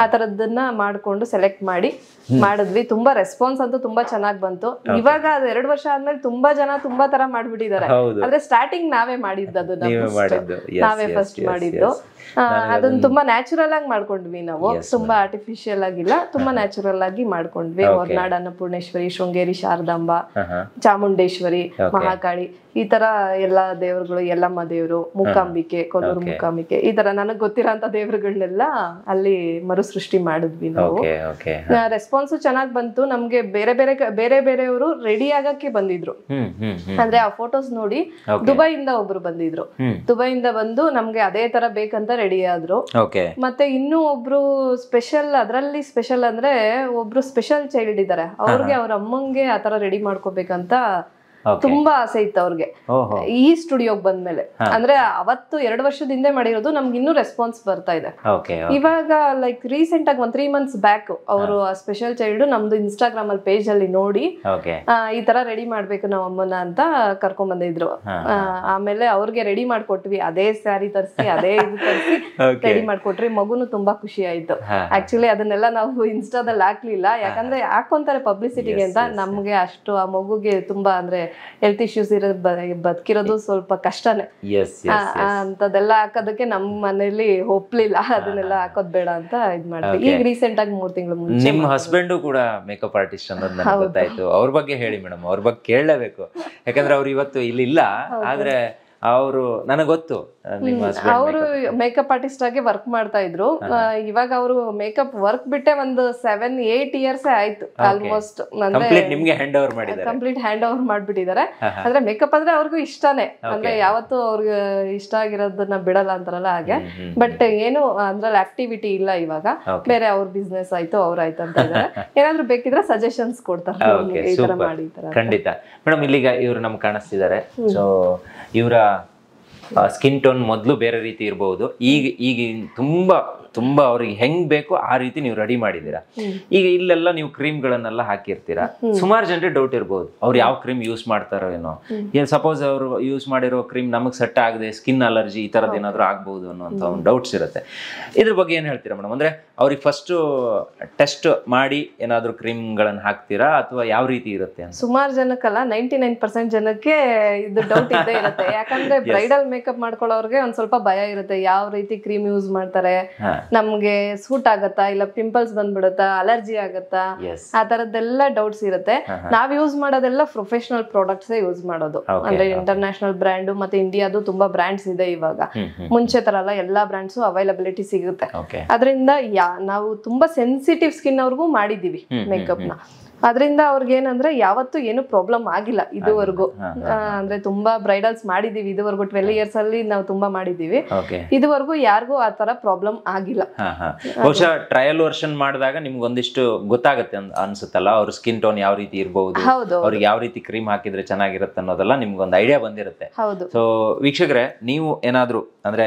ತರದನ್ನ ಮಾಡ್ಕೊಂಡು ಸೆಲೆಕ್ಟ್ ಮಾಡಿ ಮಾಡಿದ್ವಿ ತುಂಬಾ ರೆಸ್ಪಾನ್ಸ್ ಅಂತೂ ತುಂಬಾ ಚೆನ್ನಾಗ್ ಬಂತು ಇವಾಗ ಅದು ಎರಡು ವರ್ಷ ಆದ್ಮೇಲೆ ತುಂಬಾ ಜನ ತುಂಬಾ ತರ ಮಾಡ್ಬಿಟ್ಟಿದ್ದಾರೆ ಹೌದು. ಆದ್ರೆ ಸ್ಟಾರ್ಟಿಂಗ್ ನಾವೇ ಮಾಡಿದ್ದು ಅದನ್ನ ನೀವೇ first. ಮಾಡಿದ್ದು. Yes, ನಾವೇ yes, ಫಸ್ಟ್ yes, ಮಾಡಿದ್ದು yes. ಆ, ಅದನ್ನ ತುಂಬಾ ನ್ಯಾಚುರಲ್ ಆಗಿ ಮಾಡ್ಕೊಂಡ್ವಿ ನಾವು Yes, ತುಂಬಾ ಆರ್ಟಿಫಿಷಿಯಲ್ ಆಗಿಲ್ಲ ತುಂಬಾ ನ್ಯಾಚುರಲ್ ಆಗಿ ಮಾಡ್ಕೊಂಡ್ವಿ ಹೊರನಾಡ ಅನ್ನಪೂರ್ಣೇಶ್ವರಿ ಶೃಂಗೇರಿ ಶಾರದಾಂಬ ಹಾ ಹಾ ಚಾಮುಂಡೇಶ್ವರಿ ಮಹಾಕಾಳಿ ಈ ತರ ಎಲ್ಲಾ ದೇವರುಗಳು ಯಲ್ಲಮ್ಮ ದೇವರು ಮೂಕಾಂಬಿಕೆ ಕೊಲ್ಲೂರು ಮೂಕಾಂಬಿಕೆ ಈ ತರ ನನಗ್ ಗೊತ್ತಿರೋಂತ ದೇವರುಗಳನ್ನೆಲ್ಲ ಅಲ್ಲಿ ಮರುಸೃಷ್ಟಿ ಮಾಡಿದ್ವಿ ನಾವು ಓಕೆ ಓಕೆ ರೆಸ್ಪಾನ್ಸ್ ಚೆನ್ನಾಗ್ ಬಂತು ನಮ್ಗೆ ಬೇರೆ ಬೇರೆ ಕ- ಬೇರೆ ಬೇರೆಯವರು ರೆಡಿ ಆಗಕ್ಕೆ ಬಂದಿದ್ರು ಹ್ಮ್ ಹ್ಮ್ ಹ್ಮ್ ಅಂದ್ರೆ ಆ ಫೋಟೋಸ್ ನೋಡಿ ದುಬೈಯಿಂದ ಒಬ್ರು ಬಂದಿದ್ರು ಹ್ಮ್. ದುಬೈಯಿಂದ ಬಂದು ನಮ್ಗೆ ಅದೇ ತರ ಬೇಕಂತ ರೆಡಿ ಆದ್ರು ಓಕೆ ಮತ್ತೆ ಇನ್ನೂ ಒಬ್ರು ಸ್ಪೆಷಲ್ ಅದರಲ್ಲಿ ಸ್ಪೆಷಲ್ ಅಂದ್ರೆ ಒಬ್ರು ಸ್ಪೆಷಲ್ ಚೈಲ್ಡ್ ಇದಾರೆ ಅವ್ರಿಗೆ ಅವ್ರ ಅಮ್ಮಂಗೆ ಆತರ ರೆಡಿ ಮಾಡ್ಕೋಬೇಕಂತ ಓಕೆ ತುಂಬಾ ಆಸೆ ಇತ್ತು ಅವ್ರಿಗೆ ಓಹೋ ಈ ಸ್ಟುಡಿಯೋಗ್ ಬಂದ್ಮೇಲೆ ಅಂದ್ರೆ ಅವತ್ತು ಎರಡು ವರ್ಷದ ಹಿಂದೆ ಮಾಡಿರೋದು ನಮ್ಗೆ ಇನ್ನೂ ರೆಸ್ಪಾನ್ಸ್ ಬರ್ತಾ ಇದೆ ಓಕೆ ಇವಾಗ ಲೈಕ್ ರೀಸೆಂಟ್ ಆಗಿ ಒಂದ್ ತ್ರೀ ಮಂತ್ಸ್ ಬ್ಯಾಕ್ ಅವರು ಆ ಸ್ಪೆಷಲ್ ಚೈಲ್ಡ್ ನಮ್ದು ಇನ್ಸ್ಟಾಗ್ರಾಮ್ ಅಲ್ಲಿ ಪೇಜ್ ಅಲ್ಲಿ ನೋಡಿ ಓಕೆ ಆ, ಈ ತರ ರೆಡಿ ಮಾಡ್ಬೇಕು ನಮ್ಮ ಅಮ್ಮನ ಅಂತ ಕರ್ಕೊಂಡ್ ಬಂದಿದ್ರು ಆ, ಆಮೇಲೆ ಅವ್ರಿಗೆ ರೆಡಿ ಮಾಡ್ಕೊಟ್ವಿ ಅದೇ ಸ್ಯಾರಿ ತರಿಸಿ ಅದೇ ಇದು ತರಿಸಿ ಓಕೆ ರೆಡಿ ಮಾಡ್ಕೊಟ್ರಿ ಮಗುನು ತುಂಬಾ ಖುಷಿ ಆಯ್ತು ಹಾ. ಆಕ್ಚುಲಿ ಅದನ್ನೆಲ್ಲ ನಾವು ಇನ್ಸ್ಟಾದಲ್ಲಿ ಹಾಕ್ಲಿಲ್ಲ ಯಾಕಂದ್ರೆ ಹಾಕೊಂತಾರೆ ಪಬ್ಲಿಸಿಟಿಗೆ ಅಂತ ನಮ್ಗೆ ಅಷ್ಟು ಆ ಮಗುಗೆ ತುಂಬಾ ಅಂದ್ರೆ ಹೆಲ್ತ್ ಇಶ್ಯೂಸ್ ಇರೋದು ಬ- ಬದುಕಿರೋದು ಸ್ವಲ್ಪ ಕಷ್ಟನೇ ಎಸ್ ಆ, ಎಸ್ ಆ, ಅಂತದೆಲ್ಲ ಹಾಕೋದಕ್ಕೆ ನಮ್ಮ ಮನೇಲಿ ಒಪ್ಲಿಲ್ಲ ಅದನ್ನೆಲ್ಲ ಹಾಕೋದ್ ಬೇಡ ಅಂತ ಇದ್ ಮಾಡಿದ್ವಿ ಈಗ ರೀಸೆಂಟ್ ಆಗಿ ಮೂರ್ ತಿಂಗಳು ಮುಂಚೆ ನಿಮ್ಮ ಹಸ್ಬೆಂಡು ಕೂಡ ಮೇಕಪ್ ಆರ್ಟಿಸ್ಟ್ ಅನ್ನೋದು ನನಗೆ ಗೊತ್ತಾಯ್ತು ಅವ್ರ ಬಗ್ಗೆ ಹೇಳಿ ಮೇಡಮ್ ಅವ್ರ ಬಗ್ಗೆ ಕೇಳಲೇಬೇಕು ಯಾಕಂದ್ರೆ ಅವ್ರು ಇವತ್ತು ಇಲ್ಲಿ ಇಲ್ಲ ಆದ್ರೆ ಅವರು ನನಗೆ ಗೊತ್ತು ಆ, ನಿಮ್ಮ ಹಸ್ಬೆಂಡ್ ಅವರು ಮೇಕಪ್ ಆರ್ಟಿಸ್ಟ್ ಆಗಿ ವರ್ಕ್ ಮಾಡ್ತಾ ಇದ್ರು ಆ, ಇವಾಗ ಅವರು ಮೇಕಪ್ ವರ್ಕ್ ಬಿಟ್ಟೆ ಒಂದು ಸೆವೆನ್ ಏಟ್ ಇಯರ್ಸ್ ಆಯ್ತು ಆಲ್ಮೋಸ್ಟ್ ಅಂದ್ರೆ ಕಂಪ್ಲೀಟ್ ನಿಮ್ಗೆ ಹ್ಯಾಂಡ್ ಓವರ್ ಮಾಡಿದ್ದಾರೆ ಕಂಪ್ಲೀಟ್ ಹ್ಯಾಂಡ್ ಓವರ್ ಮಾಡ್ಬಿಟ್ಟಿದ್ದಾರೆ ಅಂದ್ರೆ ಮೇಕಪ್ ಅಂದ್ರೆ ಅವ್ರಿಗೂ ಇಷ್ಟನೇ ಅಂದ್ರೆ ಯಾವತ್ತು ಅವ್ರಿಗೆ ಇಷ್ಟ ಆಗಿರೋದನ್ನ ಬಿಡಲ್ಲ ಅಂತಾರಲ್ಲ ಹಾಗೆ ಬಟ್ ಏನು ಅದ್ರಲ್ಲಿ ಆಕ್ಟಿವಿಟಿ ಇಲ್ಲ ಇವಾಗ ಬೇರೆ ಅವ್ರ ಬಿಸ್ನೆಸ್ ಆಯ್ತು ಅವ್ರಾಯ್ತು ಅಂತ ಇದಾರೆ ಏನಾದ್ರು ಬೇಕಿದ್ರೆ ಸಜೆಷನ್ಸ್ ಕೊಡ್ತಾರೆ ನಮ್ಗೆ ಈ ತರ ಮಾಡಿ ಈ ತರ ಖಂಡಿತ ಮೇಡಮ್ ಇಲ್ಲಿಗ ಇವರು ನಮ್ಗೆ ಕಾಣಿಸ್ತಿದ್ದಾರೆ ಸೊ ಇವರ ಸ್ಕಿನ್ ಟೋನ್ ಮೊದಲು ಬೇರೆ ರೀತಿ ಇರಬಹುದು ಈಗ ಈಗ ತುಂಬಾ ತುಂಬಾ ಅವ್ರಿಗೆ ಹೆಂಗ್ ಬೇಕು ಆ ರೀತಿ ನೀವು ರೆಡಿ ಮಾಡಿದ್ದೀರಾ ಈಗ ಇಲ್ಲೆಲ್ಲ ನೀವು ಕ್ರೀಮ್ಗಳನ್ನೆಲ್ಲ ಹಾಕಿರ್ತೀರಾ ಸುಮಾರು ಜನರಿಗೆ ಡೌಟ್ ಇರ್ಬೋದು ಅವ್ರು ಯಾವ ಕ್ರೀಮ್ ಯೂಸ್ ಮಾಡ್ತಾರೋ ಏನೋ ಏನ್ ಸಪೋಸ್ ಅವರು ಯೂಸ್ ಮಾಡಿರೋ ಕ್ರೀಮ್ ನಮಗೆ ಸೆಟ್ ಆಗದೆ ಸ್ಕಿನ್ ಅಲರ್ಜಿ ಈ ಥರದ್ದು ಏನಾದರೂ ಆಗ್ಬೋದು ಅನ್ನೋಂಥ ಒಂದು ಡೌಟ್ಸ್ ಇರುತ್ತೆ ಇದ್ರ ಬಗ್ಗೆ ಏನು ಹೇಳ್ತೀರಾ ಮೇಡಮ್ ಅಂದ್ರೆ ಅವ್ರಿಗೆ ಫಸ್ಟು ಟೆಸ್ಟ್ ಮಾಡಿ ಏನಾದರೂ ಕ್ರೀಮ್ಗಳನ್ನು ಹಾಕ್ತೀರಾ ಅಥವಾ ಯಾವ ರೀತಿ ಇರುತ್ತೆ ಅಂತ ಸುಮಾರು ಜನಕ್ಕಲ್ಲ ನೈಂಟಿ ನೈನ್ ಪರ್ಸೆಂಟ್ ಜನಕ್ಕೆ ಇದು ಡೌಟ್ ಇದ್ದೇ ಇರುತ್ತೆ ಯಾಕಂದ್ರೆ ಬ್ರೈಡಲ್ ಮೇಕಪ್ ಮಾಡ್ಕೊಳ್ಳೋರ್ಗೆ ಒಂದ್ ಸ್ವಲ್ಪ ಭಯ ಇರುತ್ತೆ ಯಾವ ರೀತಿ ಕ್ರೀಮ್ ಯೂಸ್ ಮಾಡ್ತಾರೆ ಹಾ ನಮ್ಗೆ ಸೂಟ್ ಆಗತ್ತಾ ಇಲ್ಲ ಪಿಂಪಲ್ಸ್ ಬಂದ್ಬಿಡುತ್ತಾ ಅಲರ್ಜಿ ಆಗತ್ತಾ ಎಸ್ ಆ ತರದ್ದೆಲ್ಲ ಡೌಟ್ಸ್ ಇರುತ್ತೆ ನಾವ್ ಯೂಸ್ ಮಾಡೋದೆಲ್ಲ ಪ್ರೊಫೆಷನಲ್ ಪ್ರಾಡಕ್ಟ್ಸ್ ಯೂಸ್ ಮಾಡೋದು ಅಂದ್ರೆ ಇಂಟರ್ನ್ಯಾಷನಲ್ ಬ್ರ್ಯಾಂಡ್ ಮತ್ತೆ ಇಂಡಿಯಾದು ತುಂಬಾ ಬ್ರ್ಯಾಂಡ್ಸ್ ಇದೆ ಇವಾಗ ಮುಂಚೆ ತರ ಅಲ್ಲ ಎಲ್ಲಾ ಬ್ರ್ಯಾಂಡ್ಸ್ ಅವೈಲಬಿಲಿಟಿ ಸಿಗುತ್ತೆ ಓಕೆ ಅದರಿಂದ ಯಾ ನಾವು ತುಂಬಾ ಸೆನ್ಸಿಟಿವ್ ಸ್ಕಿನ್ ಅವ್ರಿಗೂ ಮಾಡಿದೀವಿ ಮೇಕಪ್ ನ ಅದರಿಂದ ಅವ್ರಿಗೆ ಏನಂದ್ರೆ ಯಾವತ್ತೂ ಏನು ಪ್ರಾಬ್ಲಮ್ ಆಗಿಲ್ಲ ಇದುವರೆಗೂ ಆ, ಅಂದ್ರೆ ತುಂಬಾ ಬ್ರೈಡಲ್ಸ್ ಮಾಡಿದೀವಿ ಇದುವರೆಗೂ ಟ್ವೆಲ್ ಇಯರ್ಸ್ ಅಲ್ಲಿ ನಾವು ತುಂಬಾ ಮಾಡಿದೀವಿ ಓಕೆ ಇದುವರೆಗೂ ಯಾರಿಗೂ ಆ ತರ ಪ್ರಾಬ್ಲಮ್ ಆಗಿಲ್ಲ ಹಾ ಹಾ ಬಹುಶಃ ಟ್ರಯಲ್ ವರ್ಷನ್ ಮಾಡಿದಾಗ ನಿಮ್ಗೆ ಒಂದಿಷ್ಟು ಗೊತ್ತಾಗುತ್ತೆ ಅನ್- ಅನ್ಸುತ್ತಲ್ಲ ಅವ್ರ ಸ್ಕಿನ್ ಟೋನ್ ಯಾವ ರೀತಿ ಇರಬಹುದು ಹೌದು ಅವ್ರಿಗೆ ಯಾವ ರೀತಿ ಕ್ರೀಮ್ ಹಾಕಿದ್ರೆ ಚೆನ್ನಾಗಿರುತ್ತೆ ಅನ್ನೋದೆಲ್ಲ ನಿಮ್ಗೆ ಒಂದು ಐಡಿಯಾ ಬಂದಿರುತ್ತೆ ಹೌದು ಸೊ ವೀಕ್ಷಕರೇ ನೀವು ಏನಾದರೂ ಅಂದರೆ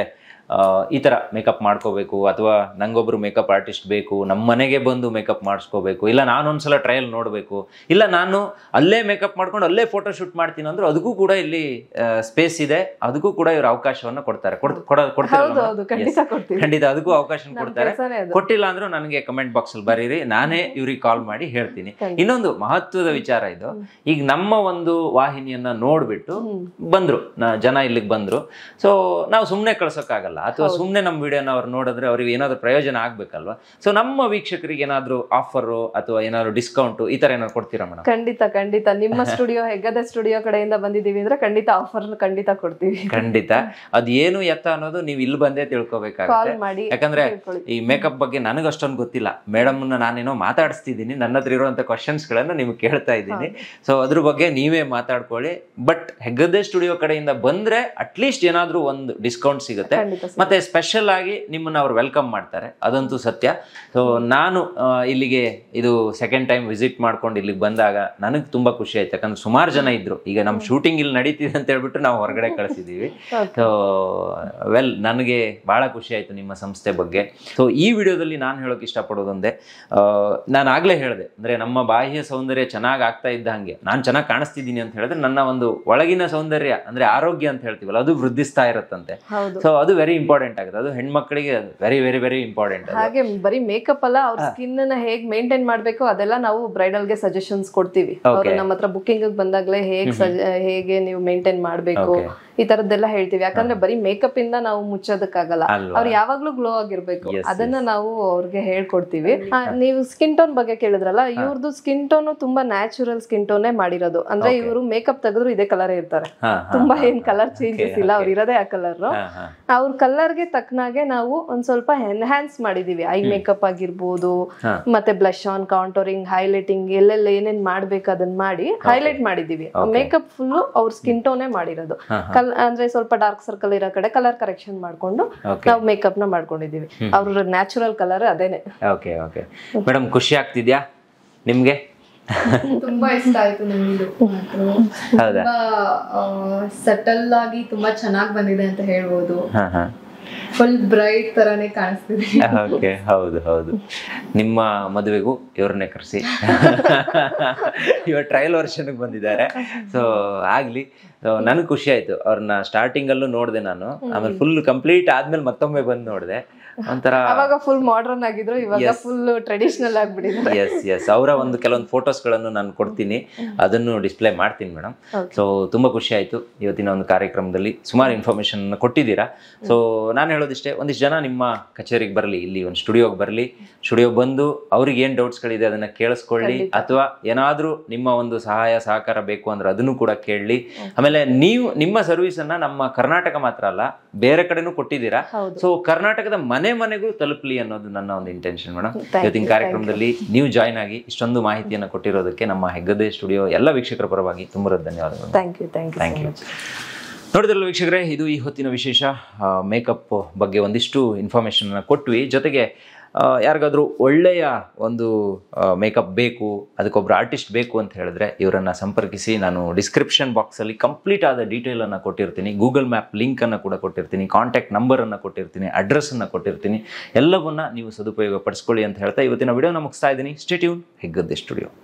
ಈ ಥರ ಮೇಕಪ್ ಮಾಡ್ಕೋಬೇಕು ಅಥವಾ ನಂಗೊಬ್ರು ಮೇಕಪ್ ಆರ್ಟಿಸ್ಟ್ ಬೇಕು ನಮ್ಮ ಮನೆಗೆ ಬಂದು ಮೇಕಪ್ ಮಾಡಿಸ್ಕೋಬೇಕು ಇಲ್ಲ ನಾನು ಒಂದ್ಸಲ ಟ್ರಯಲ್ ನೋಡಬೇಕು ಇಲ್ಲ ನಾನು ಅಲ್ಲೇ ಮೇಕಪ್ ಮಾಡ್ಕೊಂಡು ಅಲ್ಲೇ ಫೋಟೋ ಶೂಟ್ ಮಾಡ್ತೀನಿ ಅಂದ್ರೆ ಅದಕ್ಕೂ ಕೂಡ ಇಲ್ಲಿ ಸ್ಪೇಸ್ ಇದೆ ಅದಕ್ಕೂ ಕೂಡ ಇವ್ರು ಅವಕಾಶವನ್ನು ಕೊಡ್ತಾರೆ ಕೊಡ್- ಕೊಡ- ಕೊಡ್ತೀರಲ್ಲ ಹೌದು madam? ಹೌದು ಖಂಡಿತ Yes. ಕೊಡ್ತೀವಿ ಖಂಡಿತ ಅದಕ್ಕೂ ಅವಕಾಶ ಕೊಡ್ತಾರೆ ಕೆಲ್ಸನೇ ಅದು ಕೊಟ್ಟಿಲ್ಲ ಅಂದ್ರೂ ನನಗೆ ಕಮೆಂಟ್ ಬಾಕ್ಸ್ ಅಲ್ಲಿ ಬರೀರಿ ನಾನೇ ಇವ್ರಿಗೆ ಕಾಲ್ ಮಾಡಿ ಹೇಳ್ತೀನಿ ಇನ್ನೊಂದು ಮಹತ್ವದ ವಿಚಾರ ಇದು ಈಗ ನಮ್ಮ ಒಂದು ವಾಹಿನಿಯನ್ನ ನೋಡ್ಬಿಟ್ಟು ಬಂದ್ರು ನ- ಜನ ಇಲ್ಲಿಗೆ ಬಂದ್ರು ಸೊ ನಾವು ಸುಮ್ಮನೆ ಕಳ್ಸೋಕ್ಕಾಗಲ್ಲ ಅಥವಾ ಸುಮ್ಮನೆ ನಮ್ಮ ವಿಡಿಯೋನ ಅವ್ರು ನೋಡಿದ್ರೆ ಅವ್ರಿಗೆ ಏನಾದ್ರು ಪ್ರಯೋಜನ ಆಗ್ಬೇಕಲ್ವಾ ಸೊ ನಮ್ಮ ವೀಕ್ಷಕರಿಗೆ ಏನಾದ್ರು ಆಫರು ಅಥವಾ ಏನಾದ್ರು ಡಿಸ್ಕೌಂಟು ಈ ತರ ಏನಾದ್ರು ಕೊಡ್ತೀರಾ ಮೇಡಮ್ ಖಂಡಿತ ಖಂಡಿತ ನಿಮ್ಮ ಸ್ಟುಡಿಯೋ ಹೆಗ್ಗದ ಸ್ಟುಡಿಯೋ ಕಡೆಯಿಂದ ಬಂದಿದ್ದೀವಿ ಅಂದ್ರೆ ಖಂಡಿತ ಆಫರ್ ಖಂಡಿತ ಕೊಡ್ತೀವಿ ಖಂಡಿತ ಅದ್ ಏನು ಎತ್ತ ಅನ್ನೋದು ನೀವು ಇಲ್ಲಿ ಬಂದೇ ತಿಳ್ಕೊಬೇಕಾಗುತ್ತೆ ಕಾಲ್ ಮಾಡಿ ಯಾಕಂದ್ರೆ ತಿಳ್ಕೊಳ್ಳಿ. ಈ ಮೇಕಪ್ ಬಗ್ಗೆ ನನಗೆ ಅಷ್ಟೊಂದು ಗೊತ್ತಿಲ್ಲ ಮೇಡಮ್ನ ನಾನೇನೋ ಮಾತಾಡಿಸ್ತಿದ್ದೀನಿ ನನ್ನ ಹತ್ರ ಇರುವಂತ ಕ್ವಶನ್ಸ್ಗಳನ್ನು ನಿಮ್ಗೆ ಕೇಳ್ತಾ ಇದ್ದೀನಿ ಸೊ ಅದ್ರ ಬಗ್ಗೆ ನೀವೇ ಮಾತಾಡ್ಕೊಳ್ಳಿ ಬಟ್ ಹೆಗ್ಗದ್ದೆ ಸ್ಟುಡಿಯೋ ಕಡೆಯಿಂದ ಬಂದ್ರೆ ಅಟ್ಲೀಸ್ಟ್ ಏನಾದ್ರೂ ಒಂದು ಡಿಸ್ಕೌಂಟ್ ಸಿಗುತ್ತೆ ಖಂಡಿತ sir. ಮತ್ತೆ ಸ್ಪೆಷಲ್ ಆಗಿ ನಿಮ್ಮನ್ನ ಅವ್ರು ವೆಲ್ಕಮ್ ಮಾಡ್ತಾರೆ ಅದಂತೂ ಸತ್ಯ ಸೊ ನಾನು ಆ, ಇಲ್ಲಿಗೆ ಇದು ಸೆಕೆಂಡ್ ಟೈಮ್ ವಿಸಿಟ್ ಮಾಡ್ಕೊಂಡು ಇಲ್ಲಿಗೆ ಬಂದಾಗ ನನಗೆ ತುಂಬಾ ಖುಷಿ ಆಯ್ತು ಯಾಕಂದ್ರೆ ಸುಮಾರು ಜನ ಇದ್ರು ಈಗ ನಮ್ಮ ಶೂಟಿಂಗ್ ಇಲ್ಲಿ ನಡೀತಿದೆ ಅಂತ ಹೇಳ್ಬಿಟ್ಟು ನಾವು ಹೊರಗಡೆ ಕಳಿಸಿದ್ದೀವಿ ಸೊ ವೆಲ್ ನನಗೆ ಬಹಳ ಖುಷಿ ಆಯ್ತು ನಿಮ್ಮ ಸಂಸ್ಥೆ ಬಗ್ಗೆ ಸೊ ಈ ವಿಡಿಯೋದಲ್ಲಿ ನಾನು ಹೇಳೋಕೆ ಇಷ್ಟಪಡೋದೊಂದೇ ಆ, ನಾನು ಆಗ್ಲೇ ಹೇಳಿದೆ ಅಂದ್ರೆ ನಮ್ಮ ಬಾಹ್ಯ ಸೌಂದರ್ಯ ಚೆನ್ನಾಗಿ ಆಗ್ತಾ ಇದ್ದ ಹಾಗೆ ನಾನು ಚೆನ್ನಾಗಿ ಕಾಣಿಸ್ತಿದ್ದೀನಿ ಅಂತ ಹೇಳಿದ್ರೆ ನನ್ನ ಒಂದು ಒಳಗಿನ ಸೌಂದರ್ಯ ಅಂದ್ರೆ ಆರೋಗ್ಯ ಅಂತ ಹೇಳ್ತೀವಲ್ಲ ಅದು ವೃದ್ಧಿಸ್ತಾ ಇರುತ್ತಂತೆ ಹೌದು ಸೊ ಅದು ವೆರಿ ವೆರಿ ಇಂಪಾರ್ಟೆಂಟ್ ಆಗುತ್ತೆ ಅದು ಹೆಣ್ಮಕ್ಳಿಗೆ ವೆರಿ ವೆರಿ ವೆರಿ ಇಂಪಾರ್ಟೆಂಟ್ ಹಾಗೆ ಬರೀ ಮೇಕಪ್ ಅಲ್ಲ ಅವ್ರ ಸ್ಕಿನ್ ನ ಹೇಗ್ ಮೇಂಟೈನ್ ಮಾಡ್ಬೇಕು ಅದೆಲ್ಲ ನಾವು ಬ್ರೈಡಲ್ ಗೆ ಸಜೆಷನ್ಸ್ ಕೊಡ್ತೀವಿ ಅವ್ರು ನಮ್ಮ ಹತ್ರ ಬುಕ್ಕಿಂಗ್ ಬಂದಾಗ್ಲೇ ಹೇಗ್ ಸಜ- ಹೇಗೆ ನೀವು ಮೇಂಟೈನ್ ಮಾಡ್ಬೇಕು Okay. ಈ ತರದ್ದೆಲ್ಲ ಹೇಳ್ತೀವಿ ಯಾಕಂದ್ರೆ ಬರೀ ಮೇಕಪ್ ಇಂದ ನಾವು ಮುಚ್ಚೋದಕ್ಕಾಗಲ್ಲ ಅಲ್ವಾ? ಅವ್ರು ಯಾವಾಗ್ಲೂ ಗ್ಲೋ ಆಗಿರ್ಬೇಕು Yes, ಅದನ್ನ ನಾವು ಅವ್ರಿಗೆ ಹೇಳ್ಕೊಡ್ತೀವಿ ಆ, ನೀವು ಸ್ಕಿನ್ ಟೋನ್ ಬಗ್ಗೆ ಕೇಳಿದ್ರಲ್ಲ ಇವ್ರದ್ದು ಸ್ಕಿನ್ ಟೋನ್ ತುಂಬಾ ನ್ಯಾಚುರಲ್ ಸ್ಕಿನ್ ಟೋನೇ ಮಾಡಿರೋದು ಅಂದ್ರೆ ಇವರು ಮೇಕಪ್ ತೆಗೆದ್ರು ಇದೇ ಕಲರ್ ಇರ್ತಾರೆ ಹಾ ತುಂಬಾ ಏನ್ ಕಲರ್ ಚೇಂಜಸ್ ಇಲ್ಲ ಅವ್ರು ಇರೋದೇ ಆ ಕಲರ್ ಹಾ ಹಾ ಅವ್ರ ಕಲರ್ಗೆ ತಕ್ಕನಾಗೆ ನಾವು ಒಂದ್ ಸ್ವಲ್ಪ ಎನ್ಹ್ಯಾನ್ಸ್ ಮಾಡಿದೀವಿ ಐ ಮೇಕಪ್ ಆಗಿರ್ಬೋದು ಹಾ. ಮತ್ತೆ ಬ್ಲಶ್ ಆನ್ ಕಾಂಟೋರಿಂಗ್ ಹೈಲೈಟಿಂಗ್ ಎಲ್ಲೆಲ್ಲ ಏನೇನ್ ಮಾಡ್ಬೇಕು ಅದನ್ನ ಮಾಡಿ ಹೈಲೈಟ್ ಮಾಡಿದೀವಿ ಮೇಕಪ್ ಫುಲ್ ಅವ್ರ ಸ್ಕಿನ್ ಟೋನೇ ಮಾಡಿರೋದು ಹಾ, ಕಲ್ ಅಂದ್ರೆ ಸ್ವಲ್ಪ ಡಾರ್ಕ್ ಸರ್ಕಲ್ ಇರೋ ಕಡೆ ಕಲರ್ ಕರೆಕ್ಷನ್ ಮಾಡ್ಕೊಂಡು Okay. ನಾವು ಮೇಕಪ್ ನ ಮಾಡ್ಕೊಂಡಿದೀವಿ ಅವ್ರ ನ್ಯಾಚುರಲ್ ಕಲರ್ ಅದೇನೆ ಓಕೆ ಓಕೆ ಮೇಡಮ್ ಖುಷಿ ಆಗ್ತಿದ್ಯಾ ನಿಮ್ಗೆ ತುಂಬಾ ಇಷ್ಟ ಆಯ್ತು ನಮ್ದು ಹೌದಾ ತುಂಬಾ ಸಟಲ್ ಆಗಿ ತುಂಬಾ ಚೆನ್ನಾಗಿ ಬಂದಿದೆ ಅಂತ ಹೇಳ್ಬೋದು ಹಾ ಹಾ ಫುಲ್ ಬ್ರೈಟ್ ತರಾನೇ ಕಾಣಿಸ್ತಿದೆ ಓಕೆ ಹೌದು ಹೌದು ನಿಮ್ಮ ಮದುವೆಗೂ ಇವ್ರನ್ನೇ ಕರೆಸಿ ಇವಾಗ ಟ್ರಯಲ್ ವರ್ಷನ್ಗೆ ಬಂದಿದ್ದಾರೆ ಸೊ ಆಗ್ಲಿ ಸೊ ನನಗೆ ಖುಷಿ ಆಯ್ತು ಅವ್ರನ್ನ ಸ್ಟಾರ್ಟಿಂಗಲ್ಲೂ ನೋಡಿದೆ ನಾನು ಆಮೇಲೆ ಫುಲ್ ಕಂಪ್ಲೀಟ್ ಆದ್ಮೇಲೆ ಮತ್ತೊಮ್ಮೆ ಬಂದು ನೋಡಿದೆ ಒಂಥರ ಅವಾಗ ಫುಲ್ ಮಾಡರ್ನ್ ಆಗಿದ್ರು ಇವಾಗ ಫುಲ್ ಟ್ರೆಡಿಷನಲ್ ಆಗ್ಬಿಟ್ಟಿದ್ರು ಎಸ್ ಎಸ್ ಅವರ ಒಂದು ಕೆಲವೊಂದು ಫೋಟೋಸ್ಗಳನ್ನು ನಾನು ಕೊಡ್ತೀನಿ ಅದನ್ನು ಡಿಸ್ಪ್ಲೇ ಮಾಡ್ತೀನಿ ಮೇಡಮ್ ಸೊ ತುಂಬ ಖುಷಿ ಆಯಿತು ಇವತ್ತಿನ ಒಂದು ಕಾರ್ಯಕ್ರಮದಲ್ಲಿ ಸುಮಾರು ಇನ್ಫಾರ್ಮೇಷನ್ ಕೊಟ್ಟಿದ್ದೀರಾ ಸೊ ನಾನು ಹೇಳೋದಿಷ್ಟೇ ಒಂದಿಷ್ಟು ಜನ ನಿಮ್ಮ ಕಚೇರಿಗೆ ಬರಲಿ ಇಲ್ಲಿ ಒಂದು ಸ್ಟುಡಿಯೋಗೆ ಬರಲಿ ಸ್ಟುಡಿಯೋ ಬಂದು ಅವ್ರಿಗೆ ಏನು ಡೌಟ್ಸ್ಗಳಿದೆ ಅದನ್ನು ಕೇಳಿಸ್ಕೊಳ್ಳಿ ಅಥವಾ ಏನಾದರೂ ನಿಮ್ಮ ಒಂದು ಸಹಾಯ ಸಹಕಾರ ಬೇಕು ಅಂದ್ರೆ ಅದನ್ನು ಕೂಡ ಕೇಳಲಿ ಆಮೇಲೆ ನೀವು ನಿಮ್ಮ ಸರ್ವಿಸನ್ನು ನಮ್ಮ ಕರ್ನಾಟಕ ಮಾತ್ರ ಅಲ್ಲ ಬೇರೆ ಕಡೆನೂ ಕೊಟ್ಟಿದ್ದೀರಾ ಹೌದು. ಸೊ ಕರ್ನಾಟಕದ ಮನೆ ಮನೆಗೂ ತಲುಪಲಿ ಅನ್ನೋದು ನನ್ನ ಒಂದು ಇಂಟೆನ್ಷನ್ ಮೇಡಮ್ Thank ಇವತ್ತಿನ ಕಾರ್ಯಕ್ರಮದಲ್ಲಿ ನೀವು ಜಾಯ್ನ್ ಆಗಿ ಇಷ್ಟೊಂದು ಮಾಹಿತಿಯನ್ನು ಕೊಟ್ಟಿರೋದಕ್ಕೆ ನಮ್ಮ ಹೆಗ್ಗದೆ ಸ್ಟುಡಿಯೋ ಎಲ್ಲ ವೀಕ್ಷಕರ ಪರವಾಗಿ ತುಂಬ ಧನ್ಯವಾದಗಳು thank you thank you thank you ನೋಡಿದ್ರಲ್ಲ ವೀಕ್ಷಕರೇ ಇದು ಈ ಹೊತ್ತಿನ ವಿಶೇಷ ಮೇಕಪ್ ಬಗ್ಗೆ ಒಂದಿಷ್ಟು ಇನ್ಫಾರ್ಮೇಷನ್ ಕೊಟ್ವಿ ಜೊತೆಗೆ ಆ, ಯಾರಿಗಾದ್ರೂ ಒಳ್ಳೆಯ ಒಂದು ಮೇಕಪ್ ಬೇಕು ಅದಕ್ಕೊಬ್ರು ಆರ್ಟಿಸ್ಟ್ ಬೇಕು ಅಂತ ಹೇಳಿದ್ರೆ ಇವರನ್ನು ಸಂಪರ್ಕಿಸಿ ನಾನು ಡಿಸ್ಕ್ರಿಪ್ಷನ್ ಬಾಕ್ಸಲ್ಲಿ ಕಂಪ್ಲೀಟ್ ಆದ ಡೀಟೇಲನ್ನು ಕೊಟ್ಟಿರ್ತೀನಿ ಗೂಗಲ್ ಮ್ಯಾಪ್ ಲಿಂಕನ್ನು ಕೂಡ ಕೊಟ್ಟಿರ್ತೀನಿ ಕಾಂಟ್ಯಾಕ್ಟ್ ನಂಬರನ್ನು ಕೊಟ್ಟಿರ್ತೀನಿ ಅಡ್ರೆಸ್ಸನ್ನು ಕೊಟ್ಟಿರ್ತೀನಿ ಎಲ್ಲವನ್ನ ನೀವು ಸದುಪಯೋಗ ಪಡಿಸ್ಕೊಳ್ಳಿ ಅಂತ ಹೇಳ್ತಾ ಇವತ್ತಿನ ವಿಡಿಯೋನ ಮುಗಿಸ್ತಾ ಇದ್ದೀನಿ ಸ್ಟೇಟ್ಯೂನ್ ಹೆಗ್ಗದ್ದೆ ಸ್ಟುಡಿಯೋ